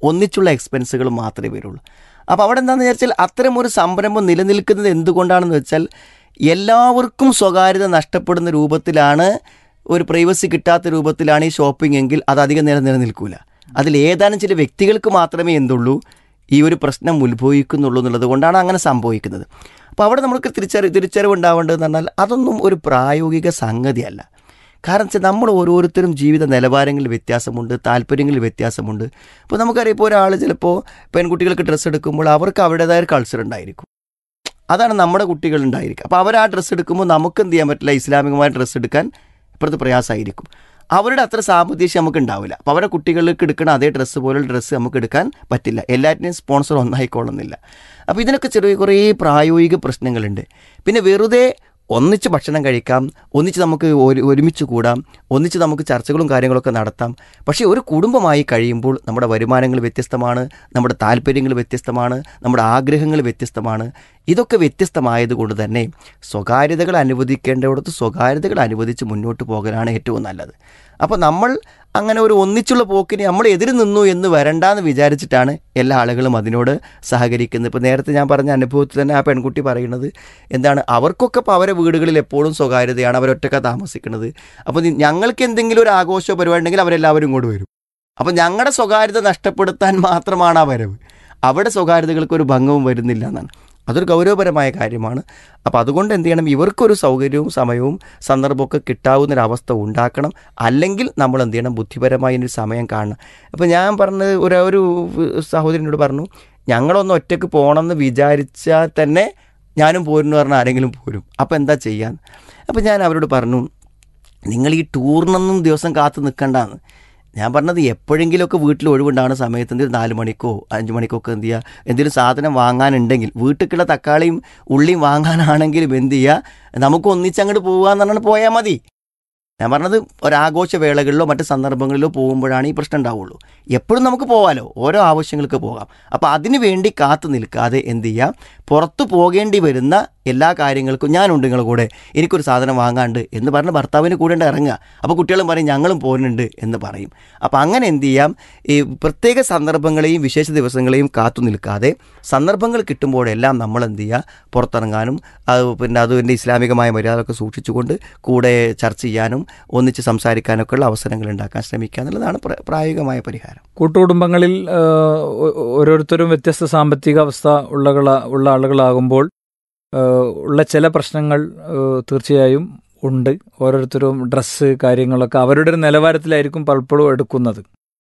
ഒന്നിച്ചുള്ള എക്സ്പെൻസുകൾ മാത്രമേ വരുള്ളൂ അപ്പോൾ അവിടെ എന്താണെന്ന് വിചാരിച്ചാൽ അത്തരം ഒരു സംരംഭം നിലനിൽക്കുന്നത് എന്തുകൊണ്ടാണെന്ന് വെച്ചാൽ എല്ലാവർക്കും സ്വകാര്യത നഷ്ടപ്പെടുന്ന രൂപത്തിലാണ് ഒരു പ്രൈവസി കിട്ടാത്ത രൂപത്തിലാണ് ഈ ഷോപ്പിംഗ് എങ്കിൽ അത് അധികം നേരം നിലനിൽക്കില്ല അതിൽ ഏതാനും ചില വ്യക്തികൾക്ക് മാത്രമേ എന്തുള്ളൂ ഈ ഒരു പ്രശ്നം ഉത്ഭവിക്കുന്നുള്ളൂ എന്നുള്ളത് കൊണ്ടാണ് അങ്ങനെ സംഭവിക്കുന്നത് അപ്പോൾ അവിടെ നമുക്ക് തിരിച്ചറി തിരിച്ചറിവ് ഉണ്ടാവേണ്ടതെന്ന് പറഞ്ഞാൽ അതൊന്നും ഒരു പ്രായോഗിക സംഗതിയല്ല കാരണം വെച്ചാൽ നമ്മൾ ഓരോരുത്തരും ജീവിത നിലവാരങ്ങളിൽ വ്യത്യാസമുണ്ട് താല്പര്യങ്ങളിൽ വ്യത്യാസമുണ്ട് ഇപ്പോൾ നമുക്കറിയാം ഇപ്പോൾ ഒരാൾ ചിലപ്പോൾ പെൺകുട്ടികൾക്ക് ഡ്രസ്സ് എടുക്കുമ്പോൾ അവർക്ക് അവരുടേതായ ഒരു കൾച്ചർ ഉണ്ടായിരിക്കും അതാണ് നമ്മുടെ കുട്ടികൾ ഉണ്ടായിരിക്കുക അപ്പോൾ അവർ ആ ഡ്രസ്സ് എടുക്കുമ്പോൾ നമുക്ക് എന്ത് ചെയ്യാൻ പറ്റില്ല ഇസ്ലാമികമായ ഡ്രസ്സ് എടുക്കാൻ ഇപ്പുറത്ത് പ്രയാസമായിരിക്കും അവരുടെ അത്ര സാമ്പത്തികം നമുക്ക് ഉണ്ടാവില്ല അപ്പോൾ അവരുടെ കുട്ടികൾക്ക് എടുക്കുന്ന അതേ ഡ്രസ്സ് പോലുള്ള ഡ്രസ്സ് നമുക്ക് എടുക്കാൻ പറ്റില്ല എല്ലാറ്റിനെയും സ്പോൺസർ ഒന്നായിക്കൊള്ളുന്നില്ല അപ്പോൾ ഇതിനൊക്കെ ചെറിയ കുറേ പ്രായോഗിക പ്രശ്നങ്ങളുണ്ട് പിന്നെ വെറുതെ ഒന്നിച്ച് ഭക്ഷണം കഴിക്കാം ഒന്നിച്ച് നമുക്ക് ഒരു ഒരുമിച്ച് കൂടാം ഒന്നിച്ച് നമുക്ക് ചർച്ചകളും കാര്യങ്ങളൊക്കെ നടത്താം പക്ഷേ ഒരു കുടുംബമായി കഴിയുമ്പോൾ നമ്മുടെ വരുമാനങ്ങൾ വ്യത്യസ്തമാണ് നമ്മുടെ താല്പര്യങ്ങൾ വ്യത്യസ്തമാണ് നമ്മുടെ ആഗ്രഹങ്ങൾ വ്യത്യസ്തമാണ് ഇതൊക്കെ വ്യത്യസ്തമായതുകൊണ്ട് തന്നെ സ്വകാര്യതകൾ അനുവദിക്കേണ്ടിടത്ത് സ്വകാര്യതകൾ അനുവദിച്ച് മുന്നോട്ട് പോകാനാണ് ഏറ്റവും നല്ലത് അപ്പോൾ നമ്മൾ അങ്ങനെ ഒരു ഒന്നിച്ചുള്ള പോക്കിന് നമ്മൾ എതിര് നിന്നു എന്ന് വരണ്ടാന്ന് വിചാരിച്ചിട്ടാണ് എല്ലാ ആളുകളും അതിനോട് സഹകരിക്കുന്നത് ഇപ്പോൾ നേരത്തെ ഞാൻ പറഞ്ഞ അനുഭവത്തിൽ തന്നെ ആ പെൺകുട്ടി പറയുന്നത് എന്താണ് അവർക്കൊക്കെ ഇപ്പോൾ അവരെ വീടുകളിൽ എപ്പോഴും സ്വകാര്യതയാണ് അവരൊറ്റക്ക താമസിക്കുന്നത് അപ്പോൾ നി- ഞങ്ങൾക്ക് എന്തെങ്കിലും ഒരു ആഘോഷമോ പരിപാടി ഉണ്ടെങ്കിൽ അവരെല്ലാവരും ഇങ്ങോട്ട് വരും അപ്പോൾ ഞങ്ങളുടെ സ്വകാര്യത നഷ്ടപ്പെടുത്താൻ മാത്രമാണ് ആ വരവ് അവിടെ സ്വകാര്യതകൾക്ക് ഒരു ഭംഗവും വരുന്നില്ല എന്നാണ് അതൊരു ഗൗരവപരമായ കാര്യമാണ് അപ്പോൾ അതുകൊണ്ട് എന്ത് ചെയ്യണം ഇവർക്കൊരു സൗകര്യവും സമയവും സന്ദർഭമൊക്കെ കിട്ടാവുന്നൊരവസ്ഥ ഉണ്ടാക്കണം അല്ലെങ്കിൽ നമ്മൾ എന്ത് ചെയ്യണം ബുദ്ധിപരമായി ഒരു സമയം കാണണം അപ്പോൾ ഞാൻ പറഞ്ഞത് ഒരു ഒരു സഹോദരനോട് പറഞ്ഞു ഞങ്ങളൊന്ന് ഒറ്റയ്ക്ക് പോകണമെന്ന് വിചാരിച്ചാൽ തന്നെ ഞാനും പോരുന്നു പറഞ്ഞാൽ ആരെങ്കിലും പോരും അപ്പോൾ എന്താ ചെയ്യാൻ അപ്പോൾ ഞാൻ അവരോട് പറഞ്ഞു നിങ്ങൾ ഈ ടൂറിനൊന്നും ദിവസം കാത്തു നിൽക്കണ്ടാന്ന് ഞാൻ പറഞ്ഞത് എപ്പോഴെങ്കിലുമൊക്കെ വീട്ടിൽ ഒഴിവുണ്ടാകുന്ന സമയത്ത് എന്തെങ്കിലും നാല് മണിക്കോ അഞ്ച് മണിക്കോ ഒക്കെ എന്ത് ചെയ്യുക എന്തെങ്കിലും സാധനം വാങ്ങാനുണ്ടെങ്കിൽ വീട്ടിലേക്കുള്ള തക്കാളിയും ഉള്ളിയും വാങ്ങാനാണെങ്കിലും എന്ത് ചെയ്യുക നമുക്ക് ഒന്നിച്ചങ്ങോട്ട് പോകാന്ന് പറഞ്ഞാൽ പോയാൽ മതി ഞാൻ പറഞ്ഞത് ഒരാഘോഷ വേളകളിലോ മറ്റ് സന്ദർഭങ്ങളിലോ പോകുമ്പോഴാണ് ഈ പ്രശ്നം ഉണ്ടാവുള്ളൂ എപ്പോഴും നമുക്ക് പോകാമല്ലോ ഓരോ ആവശ്യങ്ങൾക്ക് പോകാം അപ്പോൾ അതിനു വേണ്ടി കാത്തു നിൽക്കാതെ എന്ത് ചെയ്യാം പുറത്തു പോകേണ്ടി വരുന്ന എല്ലാ കാര്യങ്ങൾക്കും ഞാനുണ്ട് നിങ്ങളുടെ കൂടെ എനിക്കൊരു സാധനം വാങ്ങാണ്ട് എന്ന് പറഞ്ഞ് ഭർത്താവിന് കൂടെ ഉണ്ട് ഇറങ്ങുക അപ്പോൾ കുട്ടികളും പറയും ഞങ്ങളും പോകുന്നുണ്ട് എന്ന് പറയും അപ്പോൾ അങ്ങനെ എന്ത് ചെയ്യാം ഈ പ്രത്യേക സന്ദർഭങ്ങളെയും വിശേഷ ദിവസങ്ങളെയും കാത്തു നിൽക്കാതെ സന്ദർഭങ്ങൾ കിട്ടുമ്പോഴെല്ലാം നമ്മൾ എന്ത് ചെയ്യുക പുറത്തിറങ്ങാനും അത് പിന്നെ അതിൻ്റെ ഇസ്ലാമികമായ മര്യാദകളൊക്കെ സൂക്ഷിച്ചുകൊണ്ട് കൂടെ ചർച്ച ചെയ്യാനും ഒന്നിച്ച് സംസാരിക്കാനൊക്കെ ഉള്ള അവസരങ്ങൾ ഉണ്ടാക്കാൻ ശ്രമിക്കുക എന്നുള്ളതാണ് പ്ര- പ്രായോഗികമായ പരിഹാരം കൂട്ടുകുടുംബങ്ങളിൽ ആ, ഓ- ഓരോരുത്തരും വ്യത്യസ്ത സാമ്പത്തിക അവസ്ഥ ഉള്ളകള ഉള്ള ആളുകളാകുമ്പോൾ ആ, ഉള്ള ചില പ്രശ്നങ്ങൾ ആ, തീർച്ചയായും ഉണ്ട് ഓരോരുത്തരും ഡ്രസ്സ് കാര്യങ്ങളൊക്കെ അവരുടെ ഒരു നിലവാരത്തിലായിരിക്കും പലപ്പോഴും എടുക്കുന്നത്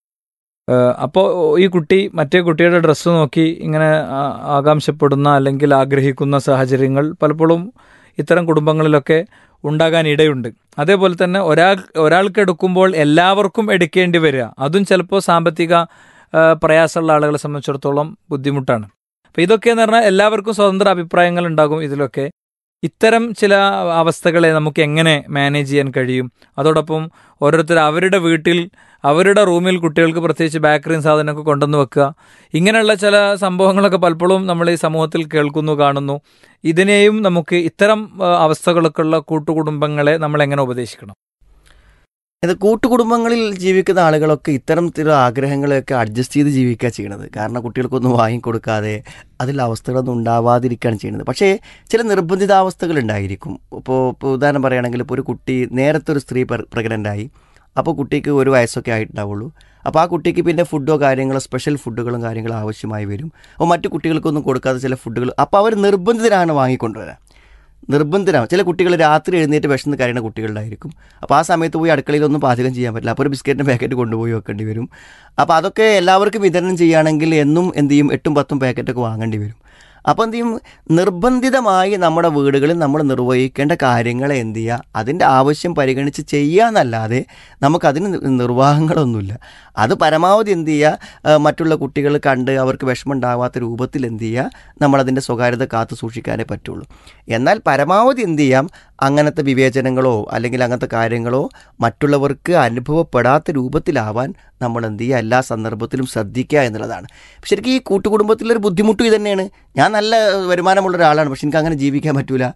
അപ്പോൾ ഈ കുട്ടി മറ്റേ കുട്ടിയുടെ ഡ്രസ്സ് നോക്കി ഇങ്ങനെ ആ- ആകാംക്ഷപ്പെടുന്ന അല്ലെങ്കിൽ ആഗ്രഹിക്കുന്ന സാഹചര്യങ്ങൾ പലപ്പോഴും ഇത്തരം കുടുംബങ്ങളിലൊക്കെ ഉണ്ടാകാൻ ഇടയുണ്ട് അതേപോലെ തന്നെ ഒരാൾ ഒരാൾക്ക് എടുക്കുമ്പോൾ എല്ലാവർക്കും എടുക്കേണ്ടി വരിക അതും ചിലപ്പോൾ സാമ്പത്തിക ആ, പ്രയാസമുള്ള ആളുകളെ സംബന്ധിച്ചിടത്തോളം ബുദ്ധിമുട്ടാണ് അപ്പോൾ ഇതൊക്കെ എന്ന് പറഞ്ഞാൽ എല്ലാവർക്കും സ്വതന്ത്ര അഭിപ്രായങ്ങൾ ഉണ്ടാകും ഇതിലൊക്കെ ഇത്തരം ചില അവസ്ഥകളെ നമുക്ക് എങ്ങനെ മാനേജ് ചെയ്യാൻ കഴിയും അതോടൊപ്പം ഓരോരുത്തർ അവരുടെ വീട്ടിൽ അവരുടെ റൂമിൽ കുട്ടികൾക്ക് പ്രത്യേകിച്ച് ബേക്കറിയും സാധനമൊക്കെ കൊണ്ടുവന്ന് വെക്കുക ഇങ്ങനെയുള്ള ചില സംഭവങ്ങളൊക്കെ പലപ്പോഴും നമ്മൾ ഈ സമൂഹത്തിൽ കേൾക്കുന്നു കാണുന്നു ഇതിനെയും നമുക്ക് ഇത്തരം ആ, അവസ്ഥകളൊക്കെ ഉള്ള കൂട്ടുകുടുംബങ്ങളെ നമ്മൾ എങ്ങനെ ഉപദേശിക്കണം ഇത് കൂട്ടുകുടുംബങ്ങളിൽ ജീവിക്കുന്ന ആളുകളൊക്കെ ഇത്തരം ചില ആഗ്രഹങ്ങളെയൊക്കെ അഡ്ജസ്റ്റ് ചെയ്ത് ജീവിക്കുക ചെയ്യണത് കാരണം കുട്ടികൾക്കൊന്നും വാങ്ങിക്കൊടുക്കാതെ അതിൽ അവസ്ഥകളൊന്നും ഉണ്ടാവാതിരിക്കുകയാണ് ചെയ്യുന്നത് പക്ഷേ ചില നിർബന്ധിതാവസ്ഥകൾ ഉണ്ടായിരിക്കും ഇപ്പോൾ ഇപ്പോൾ ഉദാഹരണം പറയുകയാണെങ്കിൽ ഇപ്പോൾ ഒരു കുട്ടി നേരത്തെ ഒരു സ്ത്രീ പ്രഗ്നൻ്റ് ആയി അപ്പോൾ കുട്ടിക്ക് ഒരു വയസ്സൊക്കെ ആയിട്ടുണ്ടാവുള്ളൂ അപ്പോൾ ആ കുട്ടിക്ക് പിന്നെ ഫുഡോ കാര്യങ്ങളോ സ്പെഷ്യൽ ഫുഡുകളും കാര്യങ്ങളും ആവശ്യമായി വരും അപ്പോൾ മറ്റു കുട്ടികൾക്കൊന്നും കൊടുക്കാതെ ചില ഫുഡുകൾ അപ്പോൾ അവർ നിർബന്ധിതരാണ് വാങ്ങിക്കൊണ്ടുവരാൻ നിർബന്ധരാണ് ചില കുട്ടികൾ രാത്രി എഴുന്നേറ്റ് വിശന്ന് കരയുന്ന കുട്ടികളുണ്ടായിരിക്കും അപ്പോൾ ആ സമയത്ത് പോയി അടുക്കളയിലൊന്നും പാചകം ചെയ്യാൻ പറ്റില്ല അപ്പോൾ ഒരു ബിസ്ക്കറ്റിൻ്റെ പാക്കറ്റ് കൊണ്ടുപോയി വെക്കേണ്ടി വരും അപ്പോൾ അതൊക്കെ എല്ലാവർക്കും വിതരണം ചെയ്യുകയാണെങ്കിൽ എന്നും എന്ത് ചെയ്യും എട്ടും പത്തും പാക്കറ്റൊക്കെ വാങ്ങേണ്ടി വരും അപ്പോൾ എന്ത് ചെയ്യും നിർബന്ധിതമായി നമ്മുടെ വീടുകളിൽ നമ്മൾ നിർവഹിക്കേണ്ട കാര്യങ്ങളെ എന്ത് ചെയ്യുക അതിൻ്റെ ആവശ്യം പരിഗണിച്ച് ചെയ്യുക എന്നല്ലാതെ നമുക്കതിന് നി- നിർവാഹങ്ങളൊന്നുമില്ല അത് പരമാവധി എന്ത് ചെയ്യുക ആ, മറ്റുള്ള കുട്ടികൾ കണ്ട് അവർക്ക് വിഷമം ഉണ്ടാവാത്ത രൂപത്തിൽ എന്ത് ചെയ്യുക നമ്മളതിൻ്റെ സ്വകാര്യത കാത്തു സൂക്ഷിക്കാനേ പറ്റുള്ളൂ എന്നാൽ പരമാവധി എന്ത് ചെയ്യാം അങ്ങനത്തെ വിവേചനങ്ങളോ അല്ലെങ്കിൽ അങ്ങനത്തെ കാര്യങ്ങളോ മറ്റുള്ളവർക്ക് അനുഭവപ്പെടാത്ത രൂപത്തിലാവാൻ നമ്മൾ എന്ത് ചെയ്യുക എല്ലാ സന്ദർഭത്തിലും ശ്രദ്ധിക്കുക എന്നുള്ളതാണ് ശരിക്കും ഈ കൂട്ടുകുടുംബത്തിലൊരു ബുദ്ധിമുട്ടും ഇത് തന്നെയാണ് ഞാൻ നല്ല വരുമാനമുള്ള ഒരാളാണ് പക്ഷെ എനിക്ക് അങ്ങനെ ജീവിക്കാൻ പറ്റൂല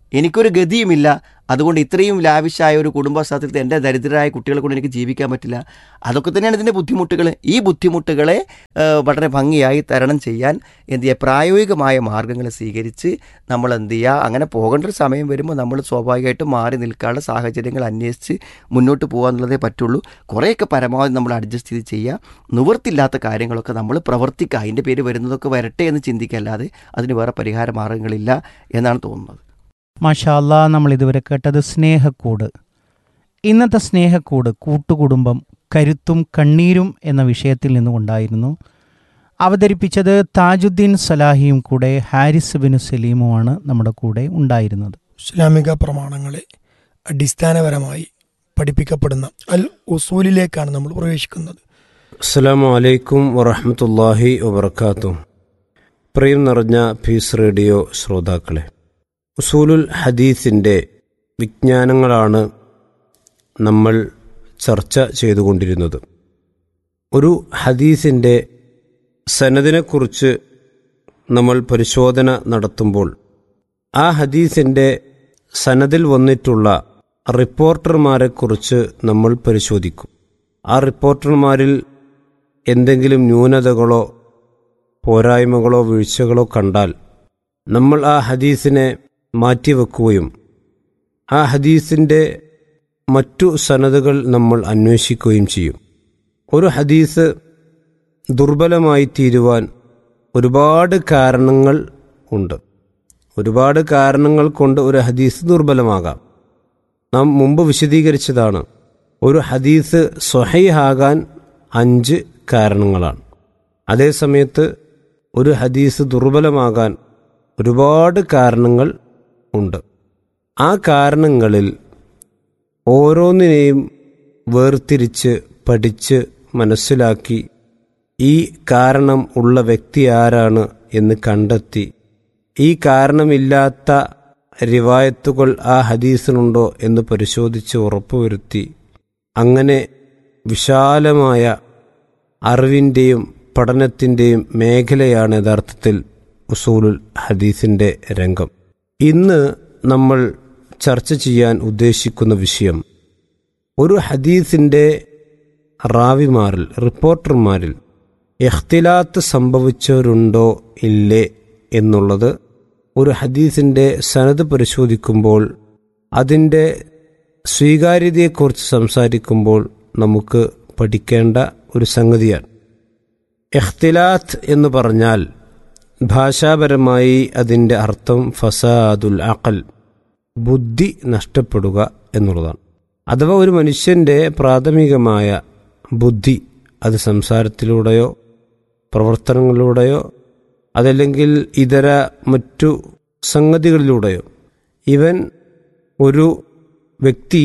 എനിക്കൊരു ഗതിയുമില്ല അതുകൊണ്ട് ഇത്രയും ലാവിഷായ ഒരു കുടുംബസ്ഥാനത്തിൽ എൻ്റെ ദരിദ്രരായ കുട്ടികളെ കൊണ്ട് എനിക്ക് ജീവിക്കാൻ പറ്റില്ല അതൊക്കെ തന്നെയാണ് ഇതിൻ്റെ ബുദ്ധിമുട്ടുകൾ ഈ ബുദ്ധിമുട്ടുകളെ ആ, വളരെ ഭംഗിയായി തരണം ചെയ്യാൻ എന്ത് ചെയ്യുക പ്രായോഗികമായ മാർഗ്ഗങ്ങൾ സ്വീകരിച്ച് നമ്മൾ എന്ത് ചെയ്യുക അങ്ങനെ പോകേണ്ട ഒരു സമയം വരുമ്പോൾ നമ്മൾ സ്വാഭാവികമായിട്ടും മാറി നിൽക്കാനുള്ള സാഹചര്യങ്ങൾ അന്വേഷിച്ച് മുന്നോട്ട് പോകാന്നുള്ളതേ പറ്റുള്ളൂ കുറേയൊക്കെ പരമാവധി നമ്മൾ അഡ്ജസ്റ്റ് ചെയ്ത് ചെയ്യുക നിവൃത്തില്ലാത്ത കാര്യങ്ങളൊക്കെ നമ്മൾ പ്രവർത്തിക്കുക അതിൻ്റെ പേര് വരുന്നതൊക്കെ വരട്ടെ എന്ന് ചിന്തിക്കല്ലാതെ അതിന് വേറെ പരിഹാര മാർഗ്ഗങ്ങളില്ല എന്നാണ് തോന്നുന്നത് മാഷാല്ല നമ്മൾ ഇതുവരെ കേട്ടത് സ്നേഹക്കൂട് ഇന്നത്തെ സ്നേഹക്കൂട് കൂട്ടുകുടുംബം കരുത്തും കണ്ണീരും എന്ന വിഷയത്തിൽ നിന്നുകൊണ്ടായിരുന്നു അവതരിപ്പിച്ചത് താജുദ്ദീൻ സലാഹിയും കൂടെ ഹാരിസ് ബിനു സലീമുമാണ് നമ്മുടെ കൂടെ ഉണ്ടായിരുന്നത് ഇസ്ലാമിക പ്രമാണങ്ങളെ അടിസ്ഥാനപരമായി പഠിപ്പിക്കപ്പെടുന്ന അൽ ഉസൂലിലേക്കാണ് നമ്മൾ പ്രവേശിക്കുന്നത് അസ്സലാമു അലൈക്കും വറഹമത്തല്ലാഹി വബർക്കാത്തു പ്രിയം നിറഞ്ഞ പീസ് റേഡിയോ ശ്രോതാക്കളെ ഉസൂലുൽ ഹദീസിൻ്റെ വിജ്ഞാനങ്ങളാണ് നമ്മൾ ചർച്ച ചെയ്തുകൊണ്ടിരുന്നത് ഒരു ഹദീസിൻ്റെ സനദിനെക്കുറിച്ച് നമ്മൾ പരിശോധന നടത്തുമ്പോൾ ആ ഹദീസിൻ്റെ സനദിൽ വന്നിട്ടുള്ള റിപ്പോർട്ടർമാരെക്കുറിച്ച് നമ്മൾ പരിശോധിക്കും ആ റിപ്പോർട്ടർമാരിൽ എന്തെങ്കിലും ന്യൂനതകളോ പോരായ്മകളോ വീഴ്ചകളോ കണ്ടാൽ നമ്മൾ ആ ഹദീസിനെ മാറ്റിവെക്കുകയും ആ ഹദീസിൻ്റെ മറ്റു സനതുകൾ നമ്മൾ അന്വേഷിക്കുകയും ചെയ്യും ഒരു ഹദീസ് ദുർബലമായി തീരുവാൻ ഒരുപാട് കാരണങ്ങൾ ഉണ്ട് ഒരുപാട് കാരണങ്ങൾ കൊണ്ട് ഒരു ഹദീസ് ദുർബലമാകാം നാം മുമ്പ് വിശദീകരിച്ചതാണ് ഒരു ഹദീസ് സ്വഹൈഹാകാൻ അഞ്ച് കാരണങ്ങളാണ് അതേസമയത്ത് ഒരു ഹദീസ് ദുർബലമാകാൻ ഒരുപാട് കാരണങ്ങൾ ഉണ്ട് ആ കാരണങ്ങളിൽ ഓരോന്നിനെയും വേർതിരിച്ച് പഠിച്ച് മനസ്സിലാക്കി ഈ കാരണം ഉള്ള വ്യക്തി ആരാണ് എന്ന് കണ്ടെത്തി ഈ കാരണമില്ലാത്ത റിവായത്തുകൾ ആ ഹദീസിനുണ്ടോ എന്ന് പരിശോധിച്ച് ഉറപ്പുവരുത്തി അങ്ങനെ വിശാലമായ അറിവിൻ്റെയും പഠനത്തിൻ്റെയും മേഖലയാണ് യഥാർത്ഥത്തിൽ ഉസൂലുൽ ഹദീസിൻ്റെ രംഗം ഇന്ന് നമ്മൾ ചർച്ച ചെയ്യാൻ ഉദ്ദേശിക്കുന്ന വിഷയം ഒരു ഹദീസിൻ്റെ റാവിമാരിൽ റിപ്പോർട്ടർമാരിൽ എഖ്തിലാത്ത് സംഭവിച്ചവരുണ്ടോ ഇല്ലേ എന്നുള്ളത് ഒരു ഹദീസിൻ്റെ സനത് പരിശോധിക്കുമ്പോൾ അതിൻ്റെ സ്വീകാര്യതയെക്കുറിച്ച് സംസാരിക്കുമ്പോൾ നമുക്ക് പഠിക്കേണ്ട ഒരു സംഗതിയാണ് എഖ്തിലാത്ത് എന്ന് പറഞ്ഞാൽ ഭാഷാപരമായി അതിൻ്റെ അർത്ഥം ഫസാദുൽ അഖൽ ബുദ്ധി നഷ്ടപ്പെടുക എന്നുള്ളതാണ് അഥവാ ഒരു മനുഷ്യൻ്റെ പ്രാഥമികമായ ബുദ്ധി അത് സംസാരത്തിലൂടെയോ പ്രവർത്തനങ്ങളിലൂടെയോ അതല്ലെങ്കിൽ ഇതര മറ്റു സംഗതികളിലൂടെയോ ഇവൻ ഒരു വ്യക്തി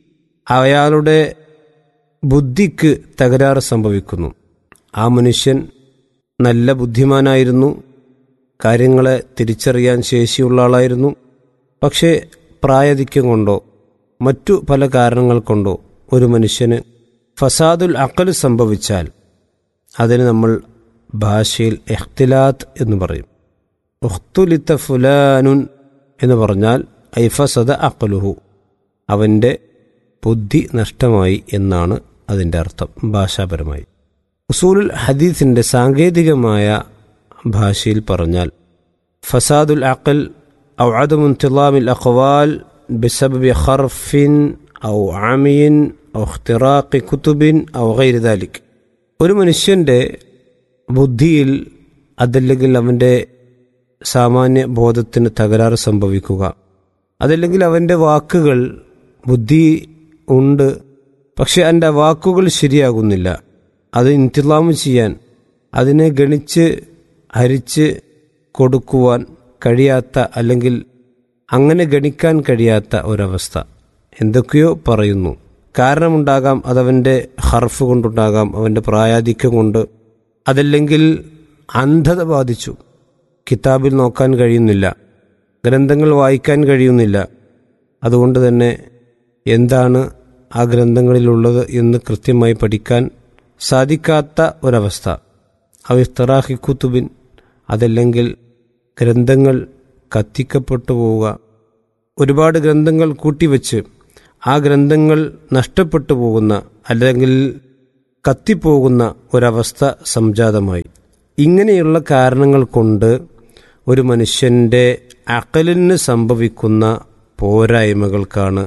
അയാളുടെ ബുദ്ധിക്ക് തകരാറ് സംഭവിക്കുന്നു ആ മനുഷ്യൻ നല്ല ബുദ്ധിമാനായിരുന്നു കാര്യങ്ങളെ തിരിച്ചറിയാൻ ശേഷിയുള്ള ആളായിരുന്നു പക്ഷേ പ്രായാധിക്യം കൊണ്ടോ മറ്റു പല കാരണങ്ങൾ കൊണ്ടോ ഒരു മനുഷ്യന് ഫസാദുൽ അക്കൽ സംഭവിച്ചാൽ അതിന് നമ്മൾ ഭാഷയിൽ എഖ്തിലാത്ത് എന്ന് പറയും ഉഖ്തുലിത്ത ഫുലാനുൻ എന്ന് പറഞ്ഞാൽ ഐഫസദ അക്കലുഹു അവൻ്റെ ബുദ്ധി നഷ്ടമായി എന്നാണ് അതിൻ്റെ അർത്ഥം ഭാഷാപരമായി ഉസൂലുൽ ഹദീസിൻ്റെ സാങ്കേതികമായ ഭാഷയിൽ പറഞ്ഞാൽ ഫസാദുൽ അഖൽ ഔ അദമു ഇന്തിളാമിൽ അഖ്വാൽ ബിസബബി ഖർഫിൻ ഔ ആമിയിൻ ഔ ഇഖ്തിറാഖി കുതുബിൻ ഔ ഗൈരി ദാലിക് ഒരു മനുഷ്യൻ്റെ ബുദ്ധിയിൽ അതല്ലെങ്കിൽ അവൻ്റെ സാമാന്യ ബോധത്തിന് തകരാറ് സംഭവിക്കുക അതല്ലെങ്കിൽ അവൻ്റെ വാക്കുകൾ ബുദ്ധി ഉണ്ട് പക്ഷെ എൻ്റെ വാക്കുകൾ ശരിയാകുന്നില്ല അത് ഇന്തിലാമ് ചെയ്യാൻ അതിനെ ഗണിച്ച് ഹരിച്ച് കൊടുക്കുവാൻ കഴിയാത്ത അല്ലെങ്കിൽ അങ്ങനെ ഗണിക്കാൻ കഴിയാത്ത ഒരവസ്ഥ എന്തൊക്കെയോ പറയുന്നു കാരണമുണ്ടാകാം അതവൻ്റെ ഹർഫ് കൊണ്ടുണ്ടാകാം അവൻ്റെ പ്രായാധിക്യം കൊണ്ട് അതല്ലെങ്കിൽ അന്ധത ബാധിച്ചു കിതാബിൽ നോക്കാൻ കഴിയുന്നില്ല ഗ്രന്ഥങ്ങൾ വായിക്കാൻ കഴിയുന്നില്ല അതുകൊണ്ട് തന്നെ എന്താണ് ആ ഗ്രന്ഥങ്ങളിലുള്ളത് എന്ന് കൃത്യമായി പഠിക്കാൻ സാധിക്കാത്ത ഒരവസ്ഥ അവിസ്തറാഹി കുത്തുബിൻ അതല്ലെങ്കിൽ ഗ്രന്ഥങ്ങൾ കത്തിക്കപ്പെട്ടു പോവുക ഒരുപാട് ഗ്രന്ഥങ്ങൾ കൂട്ടിവെച്ച് ആ ഗ്രന്ഥങ്ങൾ നഷ്ടപ്പെട്ടു പോകുന്ന അല്ലെങ്കിൽ കത്തിപ്പോകുന്ന ഒരവസ്ഥ സംജാതമായി ഇങ്ങനെയുള്ള കാരണങ്ങൾ കൊണ്ട് ഒരു മനുഷ്യൻ്റെ അകലിന് സംഭവിക്കുന്ന പോരായ്മകൾക്കാണ്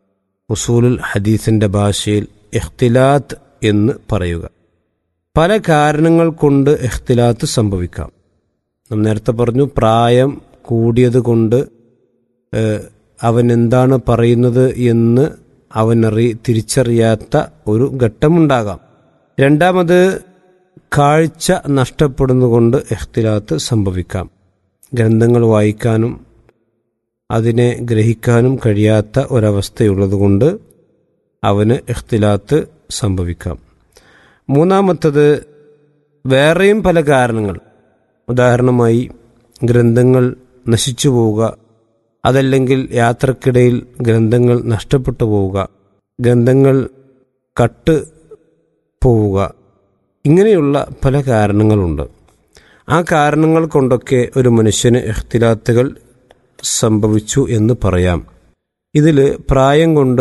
ഉസൂലുൽ ഹദീസിൻ്റെ ഭാഷയിൽ ഇഖ്തിലാത്ത് എന്ന് പറയുക പല കാരണങ്ങൾ കൊണ്ട് ഇഖ്തിലാത്ത് സംഭവിക്കാം നാം നേരത്തെ പറഞ്ഞു പ്രായം കൂടിയത് കൊണ്ട് ഏഹ്, അവൻ എന്താണ് പറയുന്നത് എന്ന് അവനറി തിരിച്ചറിയാത്ത ഒരു ഘട്ടമുണ്ടാകാം രണ്ടാമത് കാഴ്ച നഷ്ടപ്പെടുന്നതുകൊണ്ട് ഇഖ്തിലാത്ത് സംഭവിക്കാം ഗ്രന്ഥങ്ങൾ വായിക്കാനും അതിനെ ഗ്രഹിക്കാനും കഴിയാത്ത ഒരവസ്ഥയുള്ളതുകൊണ്ട് അവന് ഇഖ്തിലാത്ത് സംഭവിക്കാം മൂന്നാമത്തത് വേറെയും പല കാരണങ്ങൾ ഉദാഹരണമായി ഗ്രന്ഥങ്ങൾ നശിച്ചു പോവുക അതല്ലെങ്കിൽ യാത്രക്കിടയിൽ ഗ്രന്ഥങ്ങൾ നഷ്ടപ്പെട്ടു പോവുക ഗ്രന്ഥങ്ങൾ കട്ട് പോവുക ഇങ്ങനെയുള്ള പല കാരണങ്ങളുണ്ട് ആ കാരണങ്ങൾ കൊണ്ടൊക്കെ ഒരു മനുഷ്യന് ഇഖ്തിലാത്തുകൾ സംഭവിച്ചു എന്ന് പറയാം ഇതിൽ പ്രായം കൊണ്ട്